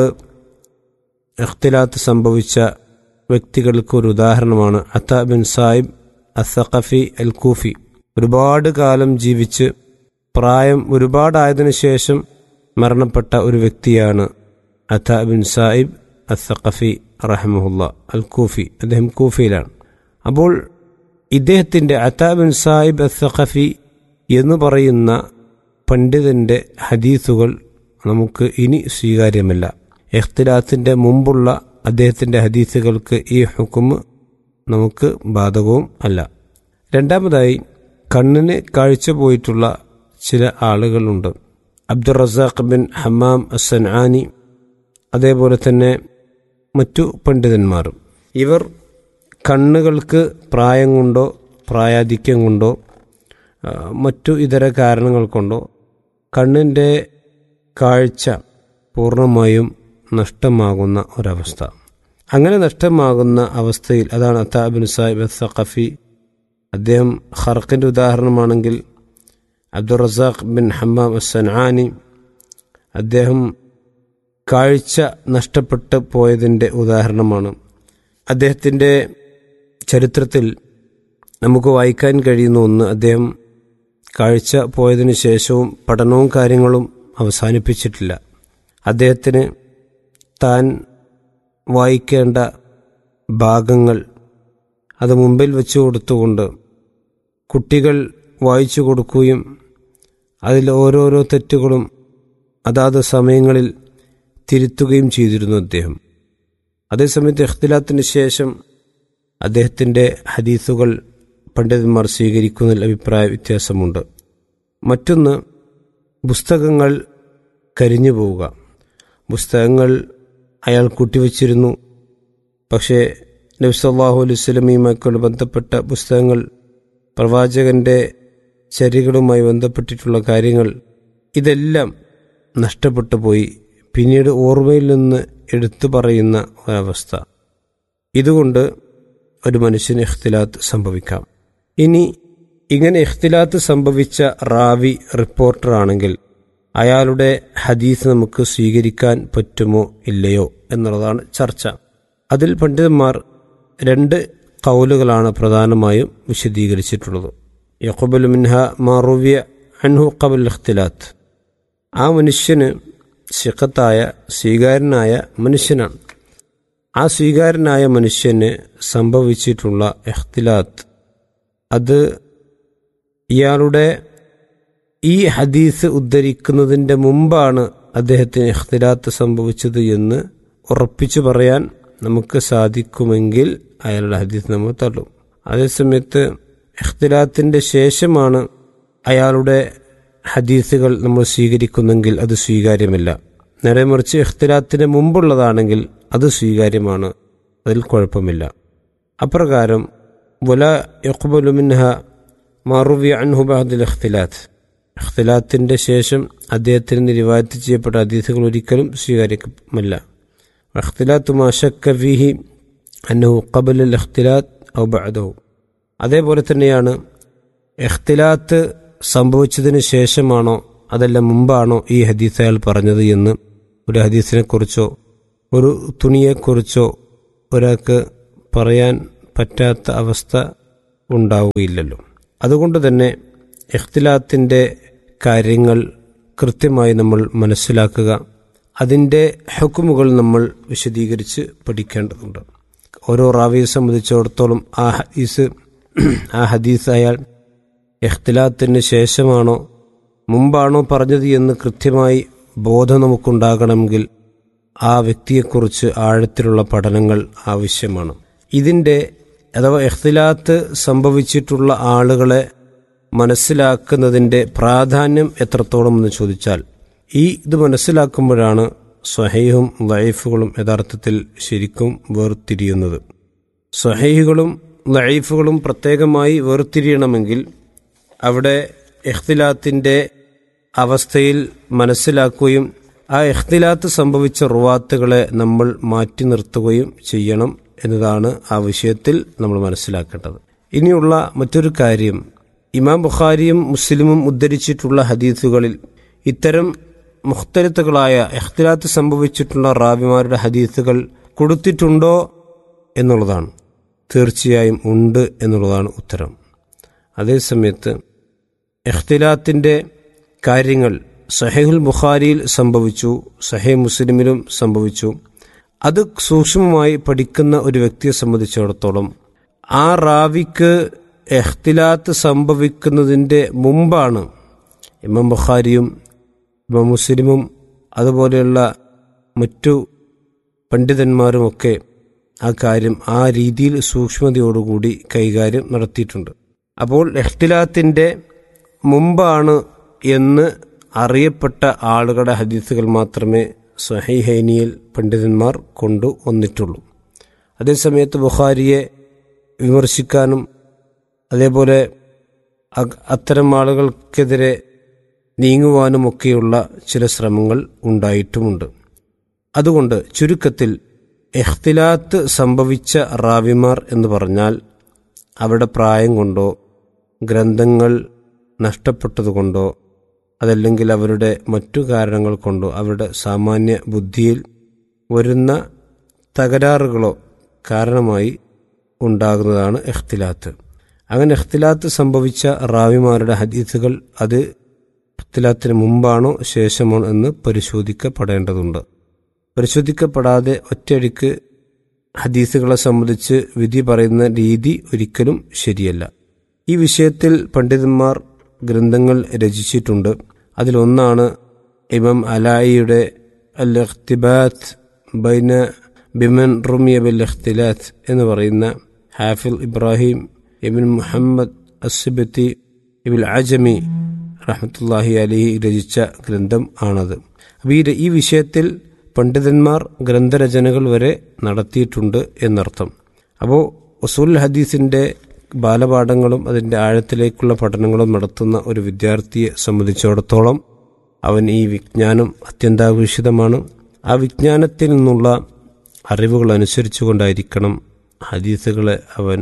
ഇഖ്തിലാത്ത് സംഭവിച്ച വ്യക്തികൾക്ക് ഒരു ഉദാഹരണമാണ് അത്ത ബിൻ സാഹിബ് അസഖഫി അൽ കൂഫി ഒരുപാട് കാലം ജീവിച്ച് പ്രായം ഒരുപാടായതിനു ശേഷം മരണപ്പെട്ട ഒരു വ്യക്തിയാണ് അത്ത ബിൻ സാഹിബ് അസഖഫി റഹമുല്ല അൽ കൂഫി അദ്ദേഹം കൂഫിയിലാണ് അപ്പോൾ ഇദ്ദേഹത്തിൻ്റെ അത്ത ബിൻ സാഹിബ് അസഖഫി എന്ന് പറയുന്ന പണ്ഡിതന്റെ ഹദീസുകൾ നമുക്ക് ഇനി സ്വീകാര്യമല്ല ഇഖ്തിലാത്തിൻ്റെ മുമ്പുള്ള അദ്ദേഹത്തിൻ്റെ ഹദീസുകൾക്ക് ഈ ഹുക്കുമ് നമുക്ക് ബാധകവും അല്ല രണ്ടാമതായി കണ്ണിന് കാഴ്ച പോയിട്ടുള്ള ചില ആളുകളുണ്ട് അബ്ദുൾ റസാഖ് ബിൻ ഹമ്മാം അസൻആാനി അതേപോലെ തന്നെ മറ്റു പണ്ഡിതന്മാരും ഇവർ കണ്ണുകൾക്ക് പ്രായം കൊണ്ടോ പ്രായാധിക്യം കൊണ്ടോ ആ, മറ്റു ഇതര കാരണങ്ങൾ കൊണ്ടോ കണ്ണിൻ്റെ കാഴ്ച പൂർണ്ണമായും നഷ്ടമാകുന്ന ഒരവസ്ഥ അങ്ങനെ നഷ്ടമാകുന്ന അവസ്ഥയിൽ അതാണ് അത്താബിൻ സാഹിബ് സഖഫി അദ്ദേഹം ഖർക്കിൻ്റെ ഉദാഹരണമാണെങ്കിൽ അബ്ദുൾ റസാഖ് ബിൻ ഹമ്മാം അസൻആാനി അദ്ദേഹം കാഴ്ച നഷ്ടപ്പെട്ടു പോയതിൻ്റെ ഉദാഹരണമാണ് അദ്ദേഹത്തിൻ്റെ ചരിത്രത്തിൽ നമുക്ക് വായിക്കാൻ കഴിയുന്ന ഒന്ന് അദ്ദേഹം കാഴ്ച പോയതിനു ശേഷവും പഠനവും കാര്യങ്ങളും അവസാനിപ്പിച്ചിട്ടില്ല അദ്ദേഹത്തിന് താൻ വായിക്കേണ്ട ഭാഗങ്ങൾ അത് മുമ്പിൽ വെച്ച് കൊടുത്തുകൊണ്ട് കുട്ടികൾ വായിച്ചു കൊടുക്കുകയും അതിൽ ഓരോരോ തെറ്റുകളും അതാത് സമയങ്ങളിൽ തിരുത്തുകയും ചെയ്തിരുന്നു അദ്ദേഹം അതേസമയത്ത് ഇഖ്തിലാത്തിന് ശേഷം അദ്ദേഹത്തിൻ്റെ ഹദീസുകൾ പണ്ഡിതന്മാർ സ്വീകരിക്കുന്നതിൽ അഭിപ്രായ വ്യത്യാസമുണ്ട് മറ്റൊന്ന് പുസ്തകങ്ങൾ കരിഞ്ഞു പോവുക പുസ്തകങ്ങൾ അയാൾ കൂട്ടിവച്ചിരുന്നു പക്ഷേ നബ്സല്ലാഹു അലൈഹി സ്വലമിയുമായി ബന്ധപ്പെട്ട പുസ്തകങ്ങൾ പ്രവാചകന്റെ ചര്യകളുമായി ബന്ധപ്പെട്ടിട്ടുള്ള കാര്യങ്ങൾ ഇതെല്ലാം നഷ്ടപ്പെട്ടു പോയി പിന്നീട് ഓർമ്മയിൽ നിന്ന് എടുത്തു പറയുന്ന ഒരവസ്ഥ ഇതുകൊണ്ട് ഒരു മനുഷ്യന് ഇഖ്തിലാത്ത് സംഭവിക്കാം ഇനി ഇങ്ങനെ ഇഖ്തിലാത്ത് സംഭവിച്ച റാവി റിപ്പോർട്ടറാണെങ്കിൽ അയാളുടെ ഹദീസ് നമുക്ക് സ്വീകരിക്കാൻ പറ്റുമോ ഇല്ലയോ എന്നുള്ളതാണ് ചർച്ച അതിൽ പണ്ഡിതന്മാർ രണ്ട് കൗലുകളാണ് പ്രധാനമായും വിശദീകരിച്ചിട്ടുള്ളത് യഖുബൽ മിൻഹ മാറുവ്യ അൻഹു കബൽ ഇഖ്തിലാത്ത് ആ മനുഷ്യന് ശിഖത്തായ സ്വീകാരനായ മനുഷ്യനാണ് ആ സ്വീകാരനായ മനുഷ്യന് സംഭവിച്ചിട്ടുള്ള ഇഖ്തിലാത്ത് അത് ഇയാളുടെ ഈ ഹദീസ് ഉദ്ധരിക്കുന്നതിൻ്റെ മുമ്പാണ് അദ്ദേഹത്തിന് ഇഖ്തിലാത്ത് സംഭവിച്ചത് എന്ന് ഉറപ്പിച്ചു പറയാൻ നമുക്ക് സാധിക്കുമെങ്കിൽ അയാളുടെ ഹദീസ് നമ്മൾ തള്ളും അതേസമയത്ത് ഇഖ്തിലാത്തിൻ്റെ ശേഷമാണ് അയാളുടെ ഹദീസുകൾ നമ്മൾ സ്വീകരിക്കുന്നെങ്കിൽ അത് സ്വീകാര്യമല്ല നേരെ മറിച്ച് ഇഖ്തിലാത്തിന് മുമ്പുള്ളതാണെങ്കിൽ അത് സ്വീകാര്യമാണ് അതിൽ കുഴപ്പമില്ല അപ്രകാരം വല യഖ്ബലു മിൻഹ മാറുവി അൻഹു ബഅദൽ ഇഖ്തിലാത്ത് ഇഖ്തിലാത്തിൻ്റെ ശേഷം അദ്ദേഹത്തിന് നിന്ന് റിവായത്ത് ചെയ്യപ്പെട്ട ഹദീസുകൾ ഒരിക്കലും സ്വീകാര്യമല്ല ഇഖ്തിലാത്ത് മാ ശക്ക ഫീഹി അന്നഹു ഖബല അൽ ഇഖ്തിലാത്ത് ഔ ബഅദഹു അതേപോലെ തന്നെയാണ് ഇഖ്തിലാത്ത് സംഭവിച്ചതിന് ശേഷമാണോ അതല്ല മുമ്പാണോ ഈ ഹദീസ് അയാൾ പറഞ്ഞത് എന്ന് ഒരു ഹദീസിനെക്കുറിച്ചോ ഒരു തുണിയെക്കുറിച്ചോ ഒരാൾക്ക് പറയാൻ പറ്റാത്ത അവസ്ഥ ഉണ്ടാവുകയില്ലല്ലോ അതുകൊണ്ട് തന്നെ ഇഖ്തിലാത്തിൻ്റെ കാര്യങ്ങൾ കൃത്യമായി നമ്മൾ മനസ്സിലാക്കുക അതിൻ്റെ ഹുക്കുമുകൾ നമ്മൾ വിശദീകരിച്ച് പഠിക്കേണ്ടതുണ്ട് ഓരോ റാവിയെ സംബന്ധിച്ചിടത്തോളം ആ ഹദീസ് ആ ഹദീസ് അയാൾ ഇഖ്തിലാത്തിന് ശേഷമാണോ മുമ്പാണോ പറഞ്ഞത് എന്ന് കൃത്യമായി ബോധം നമുക്കുണ്ടാകണമെങ്കിൽ ആ വ്യക്തിയെക്കുറിച്ച് ആഴത്തിലുള്ള പഠനങ്ങൾ ആവശ്യമാണ് ഇതിൻ്റെ അഥവാ ഇഖ്തിലാത്ത് സംഭവിച്ചിട്ടുള്ള ആളുകളെ മനസ്സിലാക്കുന്നതിൻ്റെ പ്രാധാന്യം എത്രത്തോളം എന്ന് ചോദിച്ചാൽ ഈ ഇത് മനസ്സിലാക്കുമ്പോഴാണ് സ്വഹൈഹും ലൈഫുകളും യഥാർത്ഥത്തിൽ ശരിക്കും വേർതിരിയുന്നത് സ്വഹൈഹുകളും ലൈഫുകളും പ്രത്യേകമായി വേർതിരിയണമെങ്കിൽ അവിടെ ഇഖ്തിലാത്തിൻ്റെ അവസ്ഥയിൽ മനസ്സിലാക്കുകയും ആ ഇഖ്തിലാത്ത് സംഭവിച്ച റുവാത്തുകളെ നമ്മൾ മാറ്റി നിർത്തുകയും ചെയ്യണം എന്നതാണ് ആ വിഷയത്തിൽ നമ്മൾ മനസ്സിലാക്കേണ്ടത് ഇനിയുള്ള മറ്റൊരു കാര്യം ഇമാം ബുഖാരിയും മുസ്ലിമും ഉദ്ധരിച്ചിട്ടുള്ള ഹദീസുകളിൽ ഇത്തരം മുഖ്തലിത്തുകളായ ഇഖ്തിലാത്ത് സംഭവിച്ചിട്ടുള്ള റാബിമാരുടെ ഹദീസുകൾ കൊടുത്തിട്ടുണ്ടോ എന്നുള്ളതാണ് തീർച്ചയായും ഉണ്ട് എന്നുള്ളതാണ് ഉത്തരം അതേസമയത്ത് ഇഖ്തിലാത്തിൻ്റെ കാര്യങ്ങൾ സഹേഹുൽ ബുഖാരിയിൽ സംഭവിച്ചു സഹേ മുസ്ലിമിലും സംഭവിച്ചു അത് സൂക്ഷ്മമായി പഠിക്കുന്ന ഒരു വ്യക്തിയെ സംബന്ധിച്ചിടത്തോളം ആ റാവിക്ക് എഖ്തിലാത്ത് സംഭവിക്കുന്നതിൻ്റെ മുമ്പാണ് ഇമാം ബുഖാരിയും ഇമാം മുസ്ലിമും അതുപോലെയുള്ള മറ്റു പണ്ഡിതന്മാരുമൊക്കെ ആ കാര്യം ആ രീതിയിൽ സൂക്ഷ്മതയോടുകൂടി കൈകാര്യം നടത്തിയിട്ടുണ്ട് അപ്പോൾ എഖ്തിലാത്തിൻ്റെ മുമ്പാണ് എന്ന് അറിയപ്പെട്ട ആളുകളുടെ ഹദീസുകൾ മാത്രമേ സഹൈഹൈനിയിൽ പണ്ഡിതന്മാർ കൊണ്ടു വന്നിട്ടുള്ളൂ അതേസമയത്ത് ബുഖാരിയെ വിമർശിക്കാനും അതേപോലെ അ- അത്തരം ആളുകൾക്കെതിരെ നീങ്ങുവാനുമൊക്കെയുള്ള ചില ശ്രമങ്ങൾ ഉണ്ടായിട്ടുമുണ്ട് അതുകൊണ്ട് ചുരുക്കത്തിൽ എഖ്തിലാത്ത് സംഭവിച്ച റാവിമാർ എന്ന് പറഞ്ഞാൽ അവരുടെ പ്രായം കൊണ്ടോ ഗ്രന്ഥങ്ങൾ നഷ്ടപ്പെട്ടതുകൊണ്ടോ അതല്ലെങ്കിൽ അവരുടെ മറ്റു കാരണങ്ങൾ കൊണ്ടോ അവരുടെ സാമാന്യ ബുദ്ധിയിൽ വരുന്ന തകരാറുകളോ കാരണമായി ഉണ്ടാകുന്നതാണ് എഖ്തിലാത്ത് അങ്ങനെ എഖ്തിലാത്ത് സംഭവിച്ച റാവിമാരുടെ ഹദീസുകൾ അത് ഇഖ്തിലാത്തിന് മുമ്പാണോ ശേഷമാണോ എന്ന് പരിശോധിക്കപ്പെടേണ്ടതുണ്ട് പരിശോധിക്കപ്പെടാതെ ഒറ്റയടിക്ക് ഹദീസുകളെ സംബന്ധിച്ച് വിധി പറയുന്ന രീതി ഒരിക്കലും ശരിയല്ല ഈ വിഷയത്തിൽ പണ്ഡിതന്മാർ ഗ്രന്ഥങ്ങൾ രചിച്ചിട്ടുണ്ട് അതിലൊന്നാണ് ഇമാം അലായിയുടെ അൽ ഇഖ്തിബാത്ത് ബൈന ബിമൻ റുമിയ ബിൽ ഇഖ്തിലാത്ത് എന്ന് പറയുന്ന ഹാഫിൽ ഇബ്രാഹിം ഇബിൻ മുഹമ്മദ് അസിബത്തി ഇബിൽ അജമി റഹ്മത്തുല്ലാഹി അലിഹി രചിച്ച ഗ്രന്ഥം ആണത് അപ്പോൾ ഈ ഈ വിഷയത്തിൽ പണ്ഡിതന്മാർ ഗ്രന്ഥരചനകൾ വരെ നടത്തിയിട്ടുണ്ട് എന്നർത്ഥം അപ്പോൾ ഉസൂൽ ഹദീസിൻ്റെ ബാലപാഠങ്ങളും അതിൻ്റെ ആഴത്തിലേക്കുള്ള പഠനങ്ങളും നടത്തുന്ന ഒരു വിദ്യാർത്ഥിയെ സംബന്ധിച്ചിടത്തോളം അവൻ ഈ വിജ്ഞാനം അത്യന്താപേക്ഷിതമാണ് ആ വിജ്ഞാനത്തിൽ നിന്നുള്ള അറിവുകൾ അനുസരിച്ചുകൊണ്ടായിരിക്കണം ഹദീസുകളെ അവൻ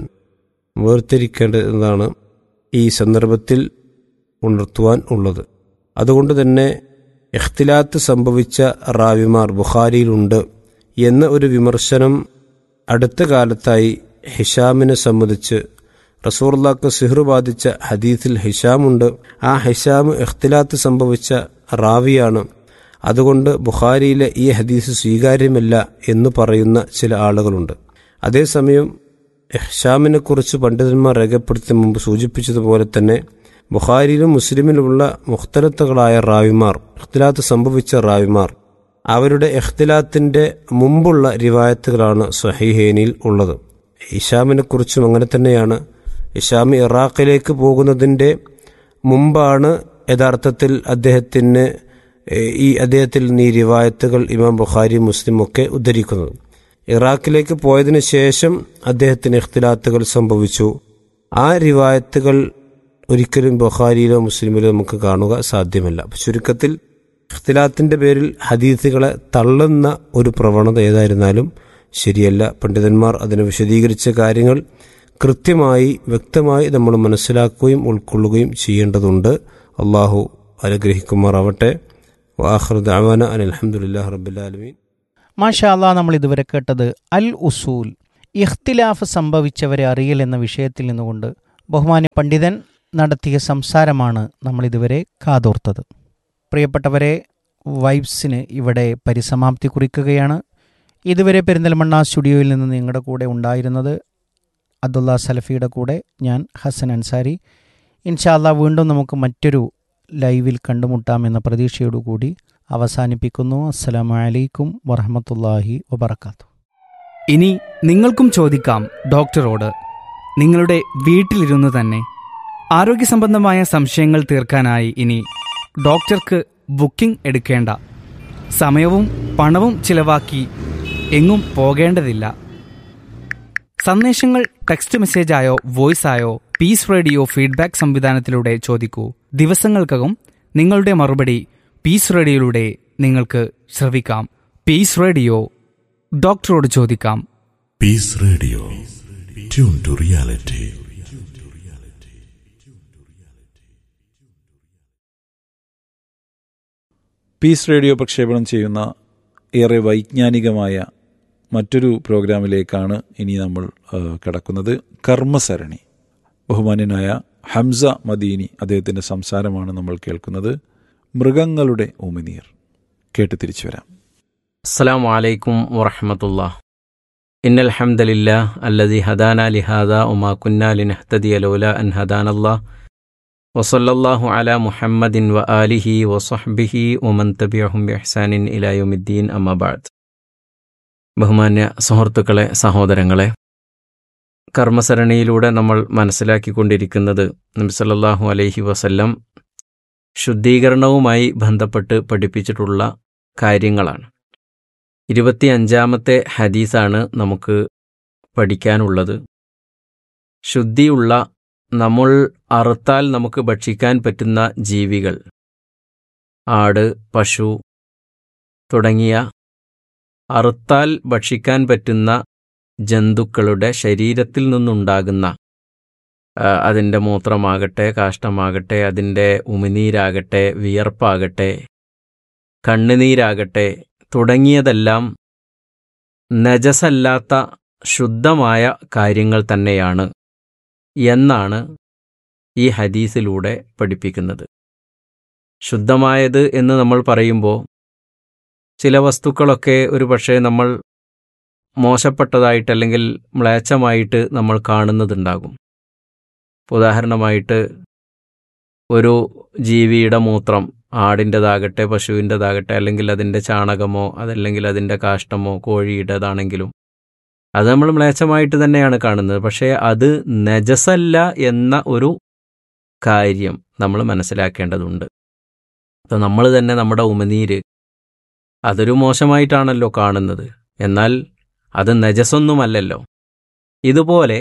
വേർതിരിക്കേണ്ടതാണ് ഈ സന്ദർഭത്തിൽ ഉണർത്തുവാൻ ഉള്ളത് അതുകൊണ്ട് തന്നെ ഇഖ്തിലാത്ത് സംഭവിച്ച റാവിമാർ ബുഖാരിയിലുണ്ട് എന്ന ഒരു വിമർശനം അടുത്ത കാലത്തായി ഹിഷാമിനെ സംബന്ധിച്ച് റസൂർലാക്ക് സിഹ്റു ബാധിച്ച ഹദീസിൽ ഹിഷാമുണ്ട് ആ ഹിഷാം ഇഖ്തിലാത്ത് സംഭവിച്ച റാവിയാണ് അതുകൊണ്ട് ബുഖാരിയിലെ ഈ ഹദീസ് സ്വീകാര്യമല്ല എന്ന് പറയുന്ന ചില ആളുകളുണ്ട് അതേസമയം ഇഹ്ഷാമിനെ കുറിച്ച് പണ്ഡിതന്മാർ രേഖപ്പെടുത്തി മുമ്പ് സൂചിപ്പിച്ചതുപോലെ തന്നെ ബുഖാരിയിലും മുസ്ലിമിലുമുള്ള മുഖ്തലത്തുകളായ റാവിമാർ ഇഖ്തിലാത്ത് സംഭവിച്ച റാവിമാർ അവരുടെ ഇഖ്തിലാത്തിന്റെ മുമ്പുള്ള റിവായത്തുകളാണ് സഹീഹേനിയിൽ ഉള്ളത് ഇഷാമിനെ കുറിച്ചും അങ്ങനെ തന്നെയാണ് ഇഷാം ഇറാഖിലേക്ക് പോകുന്നതിൻ്റെ മുമ്പാണ് യഥാർത്ഥത്തിൽ അദ്ദേഹത്തിന് ഏഹ്, ഈ അദ്ദേഹത്തിൽ നിന്ന് ഈ റിവായത്തുകൾ ഇമാം ബുഖാരി മുസ്ലിം ഒക്കെ ഉദ്ധരിക്കുന്നത് ഇറാഖിലേക്ക് പോയതിനു ശേഷം അദ്ദേഹത്തിന് ഇഖ്തിലാത്തുകൾ സംഭവിച്ചു ആ റിവായത്തുകൾ ഒരിക്കലും ബുഖാരിയിലോ മുസ്ലിമിലോ നമുക്ക് കാണുക സാധ്യമല്ല അപ്പൊ ചുരുക്കത്തിൽ ഇഖ്തിലാത്തിന്റെ പേരിൽ ഹദീസുകളെ തള്ളുന്ന ഒരു പ്രവണത ഏതായിരുന്നാലും ശരിയല്ല പണ്ഡിതന്മാർ അതിനെ വിശദീകരിച്ച കാര്യങ്ങൾ കൃത്യമായി വ്യക്തമായി നമ്മൾ മനസ്സിലാക്കുകയും ഉൾക്കൊള്ളുകയും ചെയ്യേണ്ടതുണ്ട് അള്ളാഹു അനുഗ്രഹിക്കുമാറാവട്ടെ വാഹൃദ് അവാന അൻ അലഹമുല്ലാ റബ്ബുലാലമീൻ മാഷാ അല്ലാ നമ്മൾ ഇതുവരെ കേട്ടത് അൽ ഉസൂൽ ഇഖ്തിലാഫ് സംഭവിച്ചവരെ അറിയൽ എന്ന വിഷയത്തിൽ നിന്നുകൊണ്ട് ബഹുമാന്യ പണ്ഡിതൻ നടത്തിയ സംസാരമാണ് നമ്മൾ ഇതുവരെ കാതോർത്തത് പ്രിയപ്പെട്ടവരെ വൈബ്സിന് ഇവിടെ പരിസമാപ്തി കുറിക്കുകയാണ് ഇതുവരെ പെരിന്തൽമണ്ണ സ്റ്റുഡിയോയിൽ നിന്ന് നിങ്ങളുടെ കൂടെ ഉണ്ടായിരുന്നത് അബ്ദുള്ള സലഫിയുടെ കൂടെ ഞാൻ ഹസൻ അൻസാരി ഇൻഷാല്ല വീണ്ടും നമുക്ക് മറ്റൊരു ലൈവിൽ കണ്ടുമുട്ടാമെന്ന പ്രതീക്ഷയോടുകൂടി അവസാനിപ്പിക്കുന്നു അസ്സലാമു അലൈക്കും വറഹമത്തല്ലാഹി വബർക്കാത്തു ഇനി നിങ്ങൾക്കും ചോദിക്കാം ഡോക്ടറോട് നിങ്ങളുടെ വീട്ടിലിരുന്ന് തന്നെ ആരോഗ്യ സംബന്ധമായ സംശയങ്ങൾ തീർക്കാനായി ഇനി ഡോക്ടർക്ക് ബുക്കിംഗ് എടുക്കേണ്ട സമയവും പണവും ചിലവാക്കി എങ്ങും പോകേണ്ടതില്ല സന്ദേശങ്ങൾ ടെക്സ്റ്റ് മെസ്സേജായോ വോയിസായോ പീസ് റേഡിയോ ഫീഡ്ബാക്ക് സംവിധാനത്തിലൂടെ ചോദിക്കൂ ദിവസങ്ങൾക്കകം നിങ്ങളുടെ മറുപടി പീസ് റേഡിയോയിലൂടെ നിങ്ങൾക്ക് ശ്രവിക്കാം പീസ് റേഡിയോ ഡോക്ടറോട് ചോദിക്കാം Peace Radio. Tune to reality. Peace radio പ്രക്ഷേപണം ചെയ്യുന്ന ഏറെ വൈജ്ഞാനികമായ മറ്റൊരു പ്രോഗ്രാമിലേക്കാണ് ഇനി നമ്മൾ ആ, കടക്കുന്നത് കർമ്മസരണി ബഹുമാന്യനായ ഹംസ മദീനി അദ്ദേഹത്തിൻ്റെ സംസാരമാണ് നമ്മൾ കേൾക്കുന്നത് മൃഗങ്ങളുടെ ഉമിനീർ കേട്ട് തിരിച്ചു വരാം السلام عليكم ورحمة الله إن الحمد لله الذي هدانا لهذا وما كنا لنهتدي لولا أن هدانا الله وصلى الله على محمد وآله وصحبه ومن تبعهم بإحسان إلى يوم الدين أما بعد ബഹുമാന്യ സുഹൃത്തുക്കളെ സഹോദരങ്ങളെ കർമ്മസരണിയിലൂടെ നമ്മൾ മനസ്സിലാക്കിക്കൊണ്ടിരിക്കുന്നത് നബി സല്ലല്ലാഹു അലൈഹി വസല്ലം ശുദ്ധീകരണവുമായി ബന്ധപ്പെട്ട് പഠിപ്പിച്ചിട്ടുള്ള കാര്യങ്ങളാണ് ഇരുപത്തിയഞ്ചാമത്തെ ഹദീസാണ് നമുക്ക് പഠിക്കാനുള്ളത് ശുദ്ധിയുള്ള നമ്മൾ അറുത്താൽ നമുക്ക് ഭക്ഷിക്കാൻ പറ്റുന്ന ജീവികൾ ആട് പശു തുടങ്ങിയ അറുത്താൽ ഭക്ഷിക്കാൻ പറ്റുന്ന ജന്തുക്കളുടെ ശരീരത്തിൽ നിന്നുണ്ടാകുന്ന ആ, അതിൻ്റെ മൂത്രമാകട്ടെ കാഷ്ടമാകട്ടെ അതിൻ്റെ ഉമിനീരാകട്ടെ വിയർപ്പാകട്ടെ കണ്ണുനീരാകട്ടെ തുടങ്ങിയതെല്ലാം നജസല്ലാത്ത ശുദ്ധമായ കാര്യങ്ങൾ തന്നെയാണ് എന്നാണ് ഈ ഹദീസിലൂടെ പഠിപ്പിക്കുന്നത് ശുദ്ധമായത് എന്ന് നമ്മൾ പറയുമ്പോൾ ചില വസ്തുക്കളൊക്കെ ഒരു പക്ഷേ നമ്മൾ മോശപ്പെട്ടതായിട്ട് അല്ലെങ്കിൽ മ്ലേച്ഛമായിട്ട് നമ്മൾ കാണുന്നതുണ്ടാകും ഇപ്പൊ ഉദാഹരണമായിട്ട് ഒരു ജീവിയുടെ മൂത്രം ആടിൻ്റെതാകട്ടെ പശുവിൻ്റെതാകട്ടെ അല്ലെങ്കിൽ അതിൻ്റെ ചാണകമോ അതല്ലെങ്കിൽ അതിൻ്റെ കാഷ്ടമോ കോഴിയുടേതാണെങ്കിലും അത് നമ്മൾ മ്ലേച്ഛമായിട്ട് തന്നെയാണ് കാണുന്നത് പക്ഷേ അത് നജസല്ല എന്ന ഒരു കാര്യം നമ്മൾ മനസ്സിലാക്കേണ്ടതുണ്ട് അപ്പോൾ നമ്മൾ തന്നെ നമ്മുടെ ഉമനീര് അതൊരു മോശമായിട്ടാണല്ലോ കാണുന്നത് എന്നാൽ അത് നജസൊന്നുമല്ലല്ലോ ഇതുപോലെ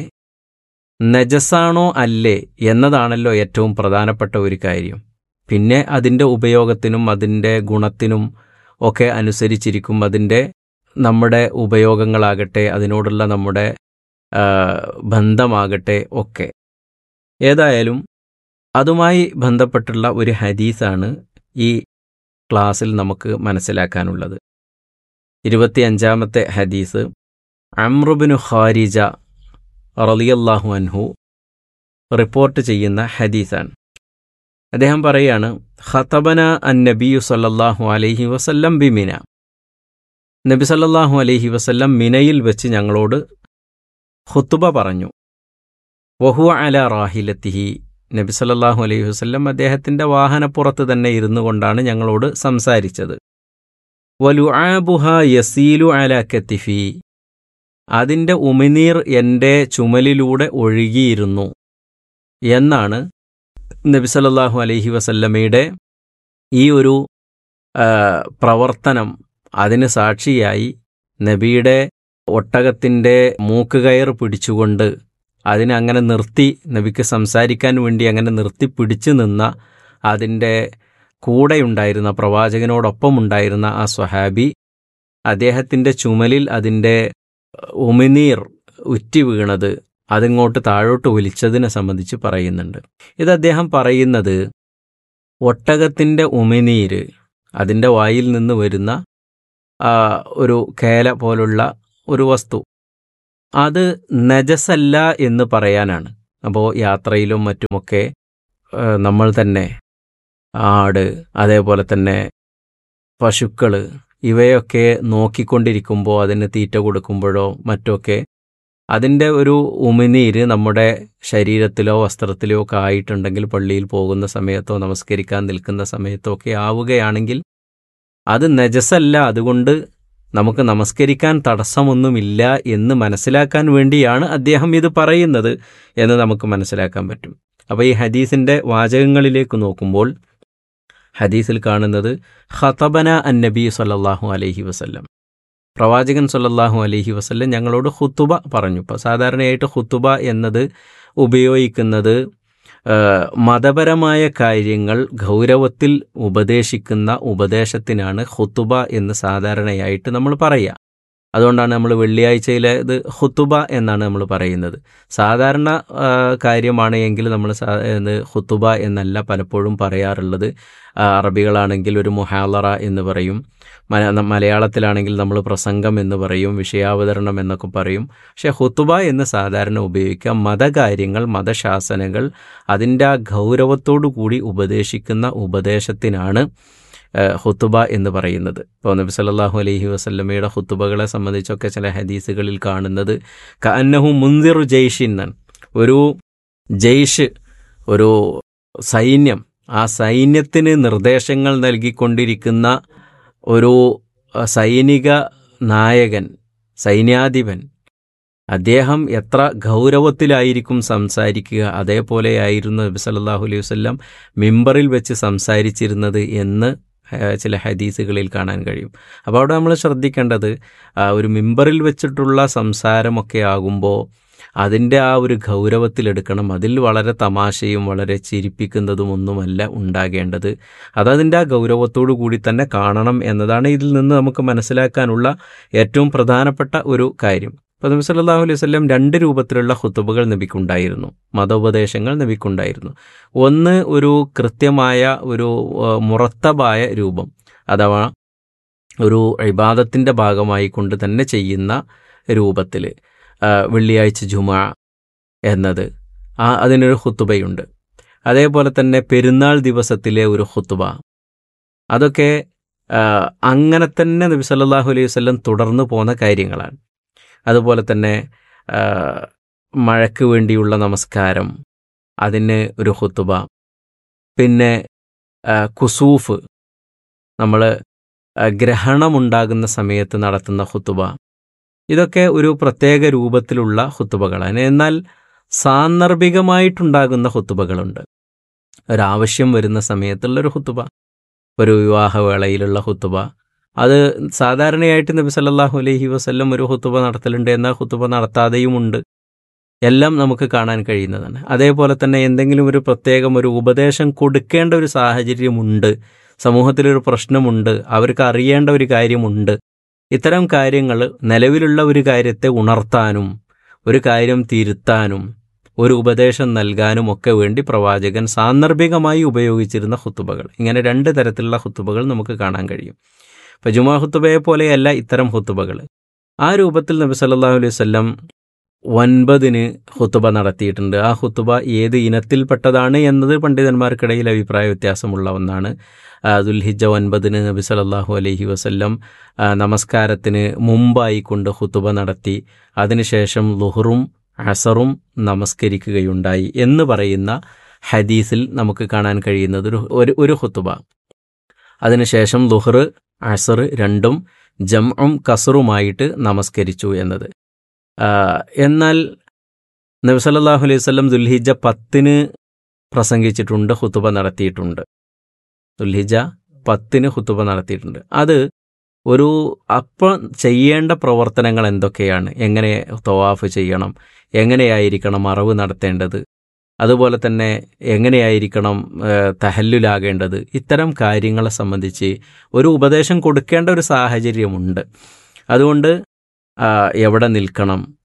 നജസാണോ അല്ലേ എന്നതാണല്ലോ ഏറ്റവും പ്രധാനപ്പെട്ട ഒരു കാര്യം പിന്നെ അതിൻ്റെ ഉപയോഗത്തിനും അതിൻ്റെ ഗുണത്തിനും ഒക്കെ അനുസരിച്ചിരിക്കും അതിൻ്റെ നമ്മുടെ ഉപയോഗങ്ങളാകട്ടെ അതിനോടുള്ള നമ്മുടെ ആ, ബന്ധമാകട്ടെ ഒക്കെ ഏതായാലും അതുമായി ബന്ധപ്പെട്ടുള്ള ഒരു ഹദീസാണ് ഈ ക്ലാസ്സിൽ നമുക്ക് മനസ്സിലാക്കാനുള്ളത് ഇരുപത്തിയഞ്ചാമത്തെ ഹദീസ് അമ്രുബിനു ഖാരിജ റളിയല്ലാഹു അൻഹു റിപ്പോർട്ട് ചെയ്യുന്ന ഹദീസാണ് അദ്ദേഹം പറയാണ് ഖതബന അൻ നബിയു സല്ലല്ലാഹു അലൈഹി വസല്ലം ബിമിന നബി സല്ലല്ലാഹു അലൈഹി വസല്ലം മിനയിൽ വെച്ച് ഞങ്ങളോട് ഖുത്തുബ പറഞ്ഞു വഹുവ അല റാഹിലത്തിഹി നബി സല്ലല്ലാഹു അലൈഹി വസല്ലം അദ്ദേഹത്തിൻ്റെ വാഹനപ്പുറത്ത് തന്നെ ഇരുന്നു കൊണ്ടാണ് ഞങ്ങളോട് സംസാരിച്ചത് വലുആബുഹ യസീലു അല കത്തിഫി അതിൻ്റെ ഉമിനീർ എൻ്റെ ചുമലിലൂടെ ഒഴുകിയിരുന്നു എന്നാണ് നബി സല്ലല്ലാഹു അലൈഹി വസല്ലമയുടെ ഈ ഒരു ആ, പ്രവർത്തനം അതിന് സാക്ഷിയായി നബിയുടെ ഒട്ടകത്തിൻ്റെ മൂക്കുകയർ പിടിച്ചുകൊണ്ട് അതിനെ അങ്ങനെ നിർത്തി നബിക്ക് സംസാരിക്കാൻ വേണ്ടി അങ്ങനെ നിർത്തി പിടിച്ചു നിന്ന അതിൻ്റെ കൂടെയുണ്ടായിരുന്ന പ്രവാചകനോടൊപ്പം ഉണ്ടായിരുന്ന ആ സ്വഹാബി അദ്ദേഹത്തിൻ്റെ ചുമലിൽ അതിൻ്റെ ഉമിനീർ ഉറ്റി വീണത് അതിങ്ങോട്ട് താഴോട്ട് ഒലിച്ചതിനെ സംബന്ധിച്ച് പറയുന്നുണ്ട് ഇത് അദ്ദേഹം പറയുന്നത് ഒട്ടകത്തിൻ്റെ ഉമിനീര് അതിൻ്റെ വായിൽ നിന്ന് വരുന്ന ആ, ഒരു കേല പോലുള്ള ഒരു വസ്തു അത് നജസല്ല എന്ന് പറയാനാണ് അപ്പോൾ യാത്രയിലും മറ്റുമൊക്കെ ആ, നമ്മൾ തന്നെ ആട് അതേപോലെ തന്നെ പശുക്കൾ ഇവയൊക്കെ നോക്കിക്കൊണ്ടിരിക്കുമ്പോൾ അതിന് തീറ്റ കൊടുക്കുമ്പോഴോ മറ്റൊക്കെ അതിൻ്റെ ഒരു ഉമിനീര് നമ്മുടെ ശരീരത്തിലോ വസ്ത്രത്തിലോ ഒക്കെ ആയിട്ടുണ്ടെങ്കിൽ പള്ളിയിൽ പോകുന്ന സമയത്തോ നമസ്കരിക്കാൻ നിൽക്കുന്ന സമയത്തോ ഒക്കെ ആവുകയാണെങ്കിൽ അത് നജസല്ല അതുകൊണ്ട് നമുക്ക് നമസ്കരിക്കാൻ തടസ്സമൊന്നുമില്ല എന്ന് മനസ്സിലാക്കാൻ വേണ്ടിയാണ് അദ്ദേഹം ഇത് പറയുന്നത് എന്ന് നമുക്ക് മനസ്സിലാക്കാൻ പറ്റും അപ്പോൾ ഈ ഹദീസിൻ്റെ വാചകങ്ങളിലേക്ക് നോക്കുമ്പോൾ ഹദീസിൽ കാണുന്നത് ഖതബന അൻ നബി സല്ലല്ലാഹു അലൈഹി വസല്ലം പ്രവാചകൻ സല്ലല്ലാഹു അലൈഹി വസല്ലം ഞങ്ങളോട് ഹുത്തുബ പറഞ്ഞു ഇപ്പോൾ സാധാരണയായിട്ട് ഹുത്തുബ എന്നത് ഉപയോഗിക്കുന്നത് ആ, മതപരമായ കാര്യങ്ങൾ ഗൗരവത്തിൽ ഉപദേശിക്കുന്ന ഉപദേശത്തിനാണ് ഹുത്തുബ എന്ന് സാധാരണയായിട്ട് നമ്മൾ പറയുക അതുകൊണ്ടാണ് നമ്മൾ വെള്ളിയാഴ്ചയിലെ ഇത് ഹുത്തുബ എന്നാണ് നമ്മൾ പറയുന്നത് സാധാരണ ആ, കാര്യമാണ് എങ്കിൽ നമ്മൾ സാ- ഇത് ഹുത്തുബ എന്നല്ല പലപ്പോഴും പറയാറുള്ളത് ആ, അറബികളാണെങ്കിൽ ഒരു മുഹാലറ എന്ന് പറയും മല- മലയാളത്തിലാണെങ്കിൽ നമ്മൾ പ്രസംഗം എന്ന് പറയും വിഷയാവതരണം എന്നൊക്കെ പറയും പക്ഷെ ഹുത്തുബ എന്ന് സാധാരണ ഉപയോഗിക്കുക മതകാര്യങ്ങൾ മതശാസനകൾ അതിൻ്റെ ആ ഗൗരവത്തോടു കൂടി ഉപദേശിക്കുന്ന ഉപദേശത്തിനാണ് ഏഹ്, ഹുത്തുബ എന്ന് പറയുന്നത് ഇപ്പോൾ നബി സല്ലല്ലാഹു അലൈഹി വസല്ലമയുടെ ഹുത്തുബകളെ സംബന്ധിച്ചൊക്കെ ചില ഹദീസുകളിൽ കാണുന്നത് കഅന്നഹു മുന്തിറു ജയ്ഷിൻ എന്നാണ് ഒരു ജയ്ഷ് ഒരു സൈന്യം ആ സൈന്യത്തിന് നിർദ്ദേശങ്ങൾ നൽകിക്കൊണ്ടിരിക്കുന്ന ഒരു അഹ്, സൈനിക നായകൻ സൈന്യാധിപൻ അദ്ദേഹം എത്ര ഗൗരവത്തിലായിരിക്കും സംസാരിക്കുക അതേപോലെയായിരുന്നു നബി സല്ലല്ലാഹു അലൈഹി വസല്ലം മിമ്പറിൽ വെച്ച് സംസാരിച്ചിരുന്നത് എന്ന് ഏഹ്, ചില ഹദീസുകളിൽ കാണാൻ കഴിയും അപ്പോൾ അവിടെ നമ്മൾ ശ്രദ്ധിക്കേണ്ടത് ആ, ഒരു മിമ്പറിൽ വെച്ചിട്ടുള്ള സംസാരമൊക്കെ ആകുമ്പോൾ അതിൻ്റെ ആ ഒരു ഗൗരവത്തിലെടുക്കണം അതിൽ വളരെ തമാശയും വളരെ ചിരിപ്പിക്കുന്നതും ഒന്നുമല്ല ഉണ്ടാകേണ്ടത് അതതിൻ്റെ ആ ഗൗരവത്തോടു കൂടി തന്നെ കാണണം എന്നതാണ് ഇതിൽ നിന്ന് നമുക്ക് മനസ്സിലാക്കാനുള്ള ഏറ്റവും പ്രധാനപ്പെട്ട ഒരു കാര്യം അപ്പോൾ നബി സല്ലല്ലാഹു അലൈഹി വസല്ലം രണ്ട് രൂപത്തിലുള്ള ഹുത്തുബകൾ നബിക്കുണ്ടായിരുന്നു മതോപദേശങ്ങൾ നബിക്കുണ്ടായിരുന്നു ഒന്ന് ഒരു കൃത്യമായ ഒരു ആ, മുറത്തബായ രൂപം അഥവാ ഒരു ഇബാദത്തിൻ്റെ ഭാഗമായി കൊണ്ട് തന്നെ ചെയ്യുന്ന രൂപത്തിൽ വെള്ളിയാഴ്ച ജുമാ എന്നത് ആ അതിനൊരു ഹുത്തുബയുണ്ട് അതേപോലെ തന്നെ പെരുന്നാൾ ദിവസത്തിലെ ഒരു ഹുത്തുബ അതൊക്കെ ആ, അങ്ങനെ തന്നെ നബി സല്ലല്ലാഹു അലൈഹി വസല്ലം തുടർന്നു പോന്ന കാര്യങ്ങളാണ് അതുപോലെ തന്നെ ആ, മഴയ്ക്ക് വേണ്ടിയുള്ള നമസ്കാരം അതിന് ഒരു ഹുത്തുബ പിന്നെ ആ, കുസൂഫ് നമ്മൾ ഗ്രഹണമുണ്ടാകുന്ന സമയത്ത് നടത്തുന്ന ഹുത്തുബ ഇതൊക്കെ ഒരു പ്രത്യേക രൂപത്തിലുള്ള ഹുത്തുബകളാണ് എന്നാൽ സാന്ദർഭികമായിട്ടുണ്ടാകുന്ന ഹുത്തുബകളുണ്ട് ഒരാവശ്യം വരുന്ന സമയത്തുള്ളൊരു ഹുത്തുബ ഒരു വിവാഹവേളയിലുള്ള ഹുത്തുബ അത് സാധാരണയായിട്ട് നബി സല്ലല്ലാഹു അലൈഹി വസല്ലം ഒരു ഹുത്തുബ നടത്തലുണ്ട് എന്നാൽ ഹുത്തുബ നടത്താതെയുമുണ്ട് എല്ലാം നമുക്ക് കാണാൻ കഴിയുന്നതാണ് അതേപോലെ തന്നെ എന്തെങ്കിലും ഒരു പ്രത്യേകം ഒരു ഉപദേശം കൊടുക്കേണ്ട ഒരു സാഹചര്യമുണ്ട് സമൂഹത്തിലൊരു പ്രശ്നമുണ്ട് അവർക്ക് അറിയേണ്ട ഒരു കാര്യമുണ്ട് ഇത്തരം കാര്യങ്ങൾ നിലവിലുള്ള ഒരു കാര്യത്തെ ഉണർത്താനും ഒരു കാര്യം തിരുത്താനും ഒരു ഉപദേശം നൽകാനും ഒക്കെ വേണ്ടി പ്രവാചകൻ സാന്ദർഭികമായി ഉപയോഗിച്ചിരുന്ന ഹുത്തുബകൾ ഇങ്ങനെ രണ്ട് തരത്തിലുള്ള ഹുത്തുബകൾ നമുക്ക് കാണാൻ കഴിയും ഇപ്പം ജുമാ ഹുത്തുബയെ പോലെയല്ല ഇത്തരം ഹുത്തുബകൾ ആ രൂപത്തിൽ നബി സല്ലല്ലാഹു അലൈഹി വസല്ലം ഒൻപതിന് ഹുത്തുബ നടത്തിയിട്ടുണ്ട് ആ ഹുത്തുബ ഏത് ഇനത്തിൽപ്പെട്ടതാണ് എന്നത് പണ്ഡിതന്മാർക്കിടയിൽ അഭിപ്രായ വ്യത്യാസമുള്ള ഒന്നാണ് ആ, ദുൽഹിജ്ജ ഒൻപതിന് നബി സല്ലല്ലാഹു അലൈഹി വസല്ലം ആ, നമസ്കാരത്തിന് മുമ്പായി കൊണ്ട് ഹുത്തുബ നടത്തി അതിനുശേഷം ലുഹറും അസറും നമസ്കരിക്കുകയുണ്ടായി എന്ന് പറയുന്ന ഹദീസിൽ നമുക്ക് കാണാൻ കഴിയുന്നത് ഒരു ഒരു ഒരു ഹുത്തുബ അതിനുശേഷം ലുഹർ അസർ രണ്ടും ജംഉം കസറുമായിട്ട് നമസ്കരിച്ചു എന്നത് ആ, എന്നാൽ നബി സല്ലല്ലാഹു അലൈഹി വസല്ലം ദുൽഹിജ്ജ പത്തിന് പ്രസംഗിച്ചിട്ടുണ്ട് ഹുത്തുബ നടത്തിയിട്ടുണ്ട് ദുൽഹിജ പത്തിന് ഹുത്തുബ നടത്തിയിട്ടുണ്ട് അത് ഒരു അപ്പം ചെയ്യേണ്ട പ്രവർത്തനങ്ങൾ എന്തൊക്കെയാണ് എങ്ങനെ തവാഫ് ചെയ്യണം എങ്ങനെയായിരിക്കണം അറവ് നടത്തേണ്ടത് അതുപോലെ തന്നെ എങ്ങനെയായിരിക്കണം ഏഹ്, തഹല്ലുലാകേണ്ടത് ഇത്തരം കാര്യങ്ങളെ സംബന്ധിച്ച് ഒരു ഉപദേശം കൊടുക്കേണ്ട ഒരു സാഹചര്യമുണ്ട് അതുകൊണ്ട് ആ, എവിടെ നിൽക്കണം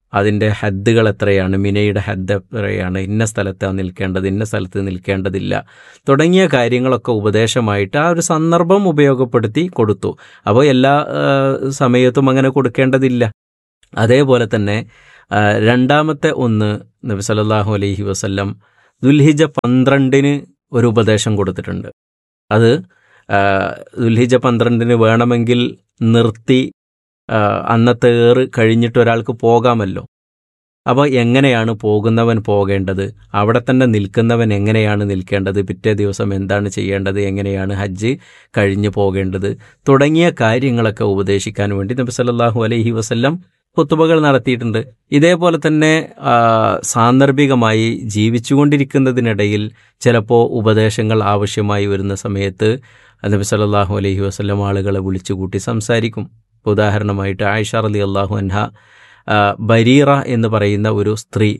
അതിൻ്റെ ഹദ്ദുകൾ എത്രയാണ് മിനയുടെ ഹദ്ദ് എത്രയാണ് ഇന്ന സ്ഥലത്താണ് നിൽക്കേണ്ടത് ഇന്ന സ്ഥലത്ത് നിൽക്കേണ്ടതില്ല തുടങ്ങിയ കാര്യങ്ങളൊക്കെ ഉപദേശമായിട്ട് ആ ഒരു സന്ദർഭം ഉപയോഗപ്പെടുത്തി കൊടുത്തു അപ്പോൾ എല്ലാ ആ, സമയത്തും അങ്ങനെ കൊടുക്കേണ്ടതില്ല അതേപോലെ തന്നെ ആ, രണ്ടാമത്തെ ഒന്ന് നബി സല്ലല്ലാഹു അലൈഹി വസല്ലം ദുൽഹിജ പന്ത്രണ്ടിന് ഒരു ഉപദേശം കൊടുത്തിട്ടുണ്ട് അത് ആ, ദുൽഹിജ പന്ത്രണ്ടിന് വേണമെങ്കിൽ നിർത്തി ആ, അന്നത്തെ ഏറ് കഴിഞ്ഞിട്ട് ഒരാൾക്ക് പോകാമല്ലോ അപ്പോൾ എങ്ങനെയാണ് പോകുന്നവൻ പോകേണ്ടത് അവിടെ തന്നെ നിൽക്കുന്നവൻ എങ്ങനെയാണ് നിൽക്കേണ്ടത് പിറ്റേ ദിവസം എന്താണ് ചെയ്യേണ്ടത് എങ്ങനെയാണ് ഹജ്ജ് കഴിഞ്ഞു പോകേണ്ടത് തുടങ്ങിയ കാര്യങ്ങളൊക്കെ ഉപദേശിക്കാൻ വേണ്ടി നബി സല്ലല്ലാഹു അലൈഹി വസല്ലം കുത്തുബകൾ നടത്തിയിട്ടുണ്ട് ഇതേപോലെ തന്നെ ആ, സാന്ദർഭികമായി ജീവിച്ചുകൊണ്ടിരിക്കുന്നതിനിടയിൽ ചിലപ്പോൾ ഉപദേശങ്ങൾ ആവശ്യമായി വരുന്ന സമയത്ത് നബി സല്ലല്ലാഹു അലൈഹി വസല്ലം ആളുകളെ വിളിച്ചുകൂട്ടി സംസാരിക്കും ഇപ്പൊ ഉദാഹരണമായിട്ട് ആയിഷ റലി അള്ളാഹു അൻഹ ആ, ബരീറ എന്ന് പറയുന്ന ഒരു സ്ത്രീ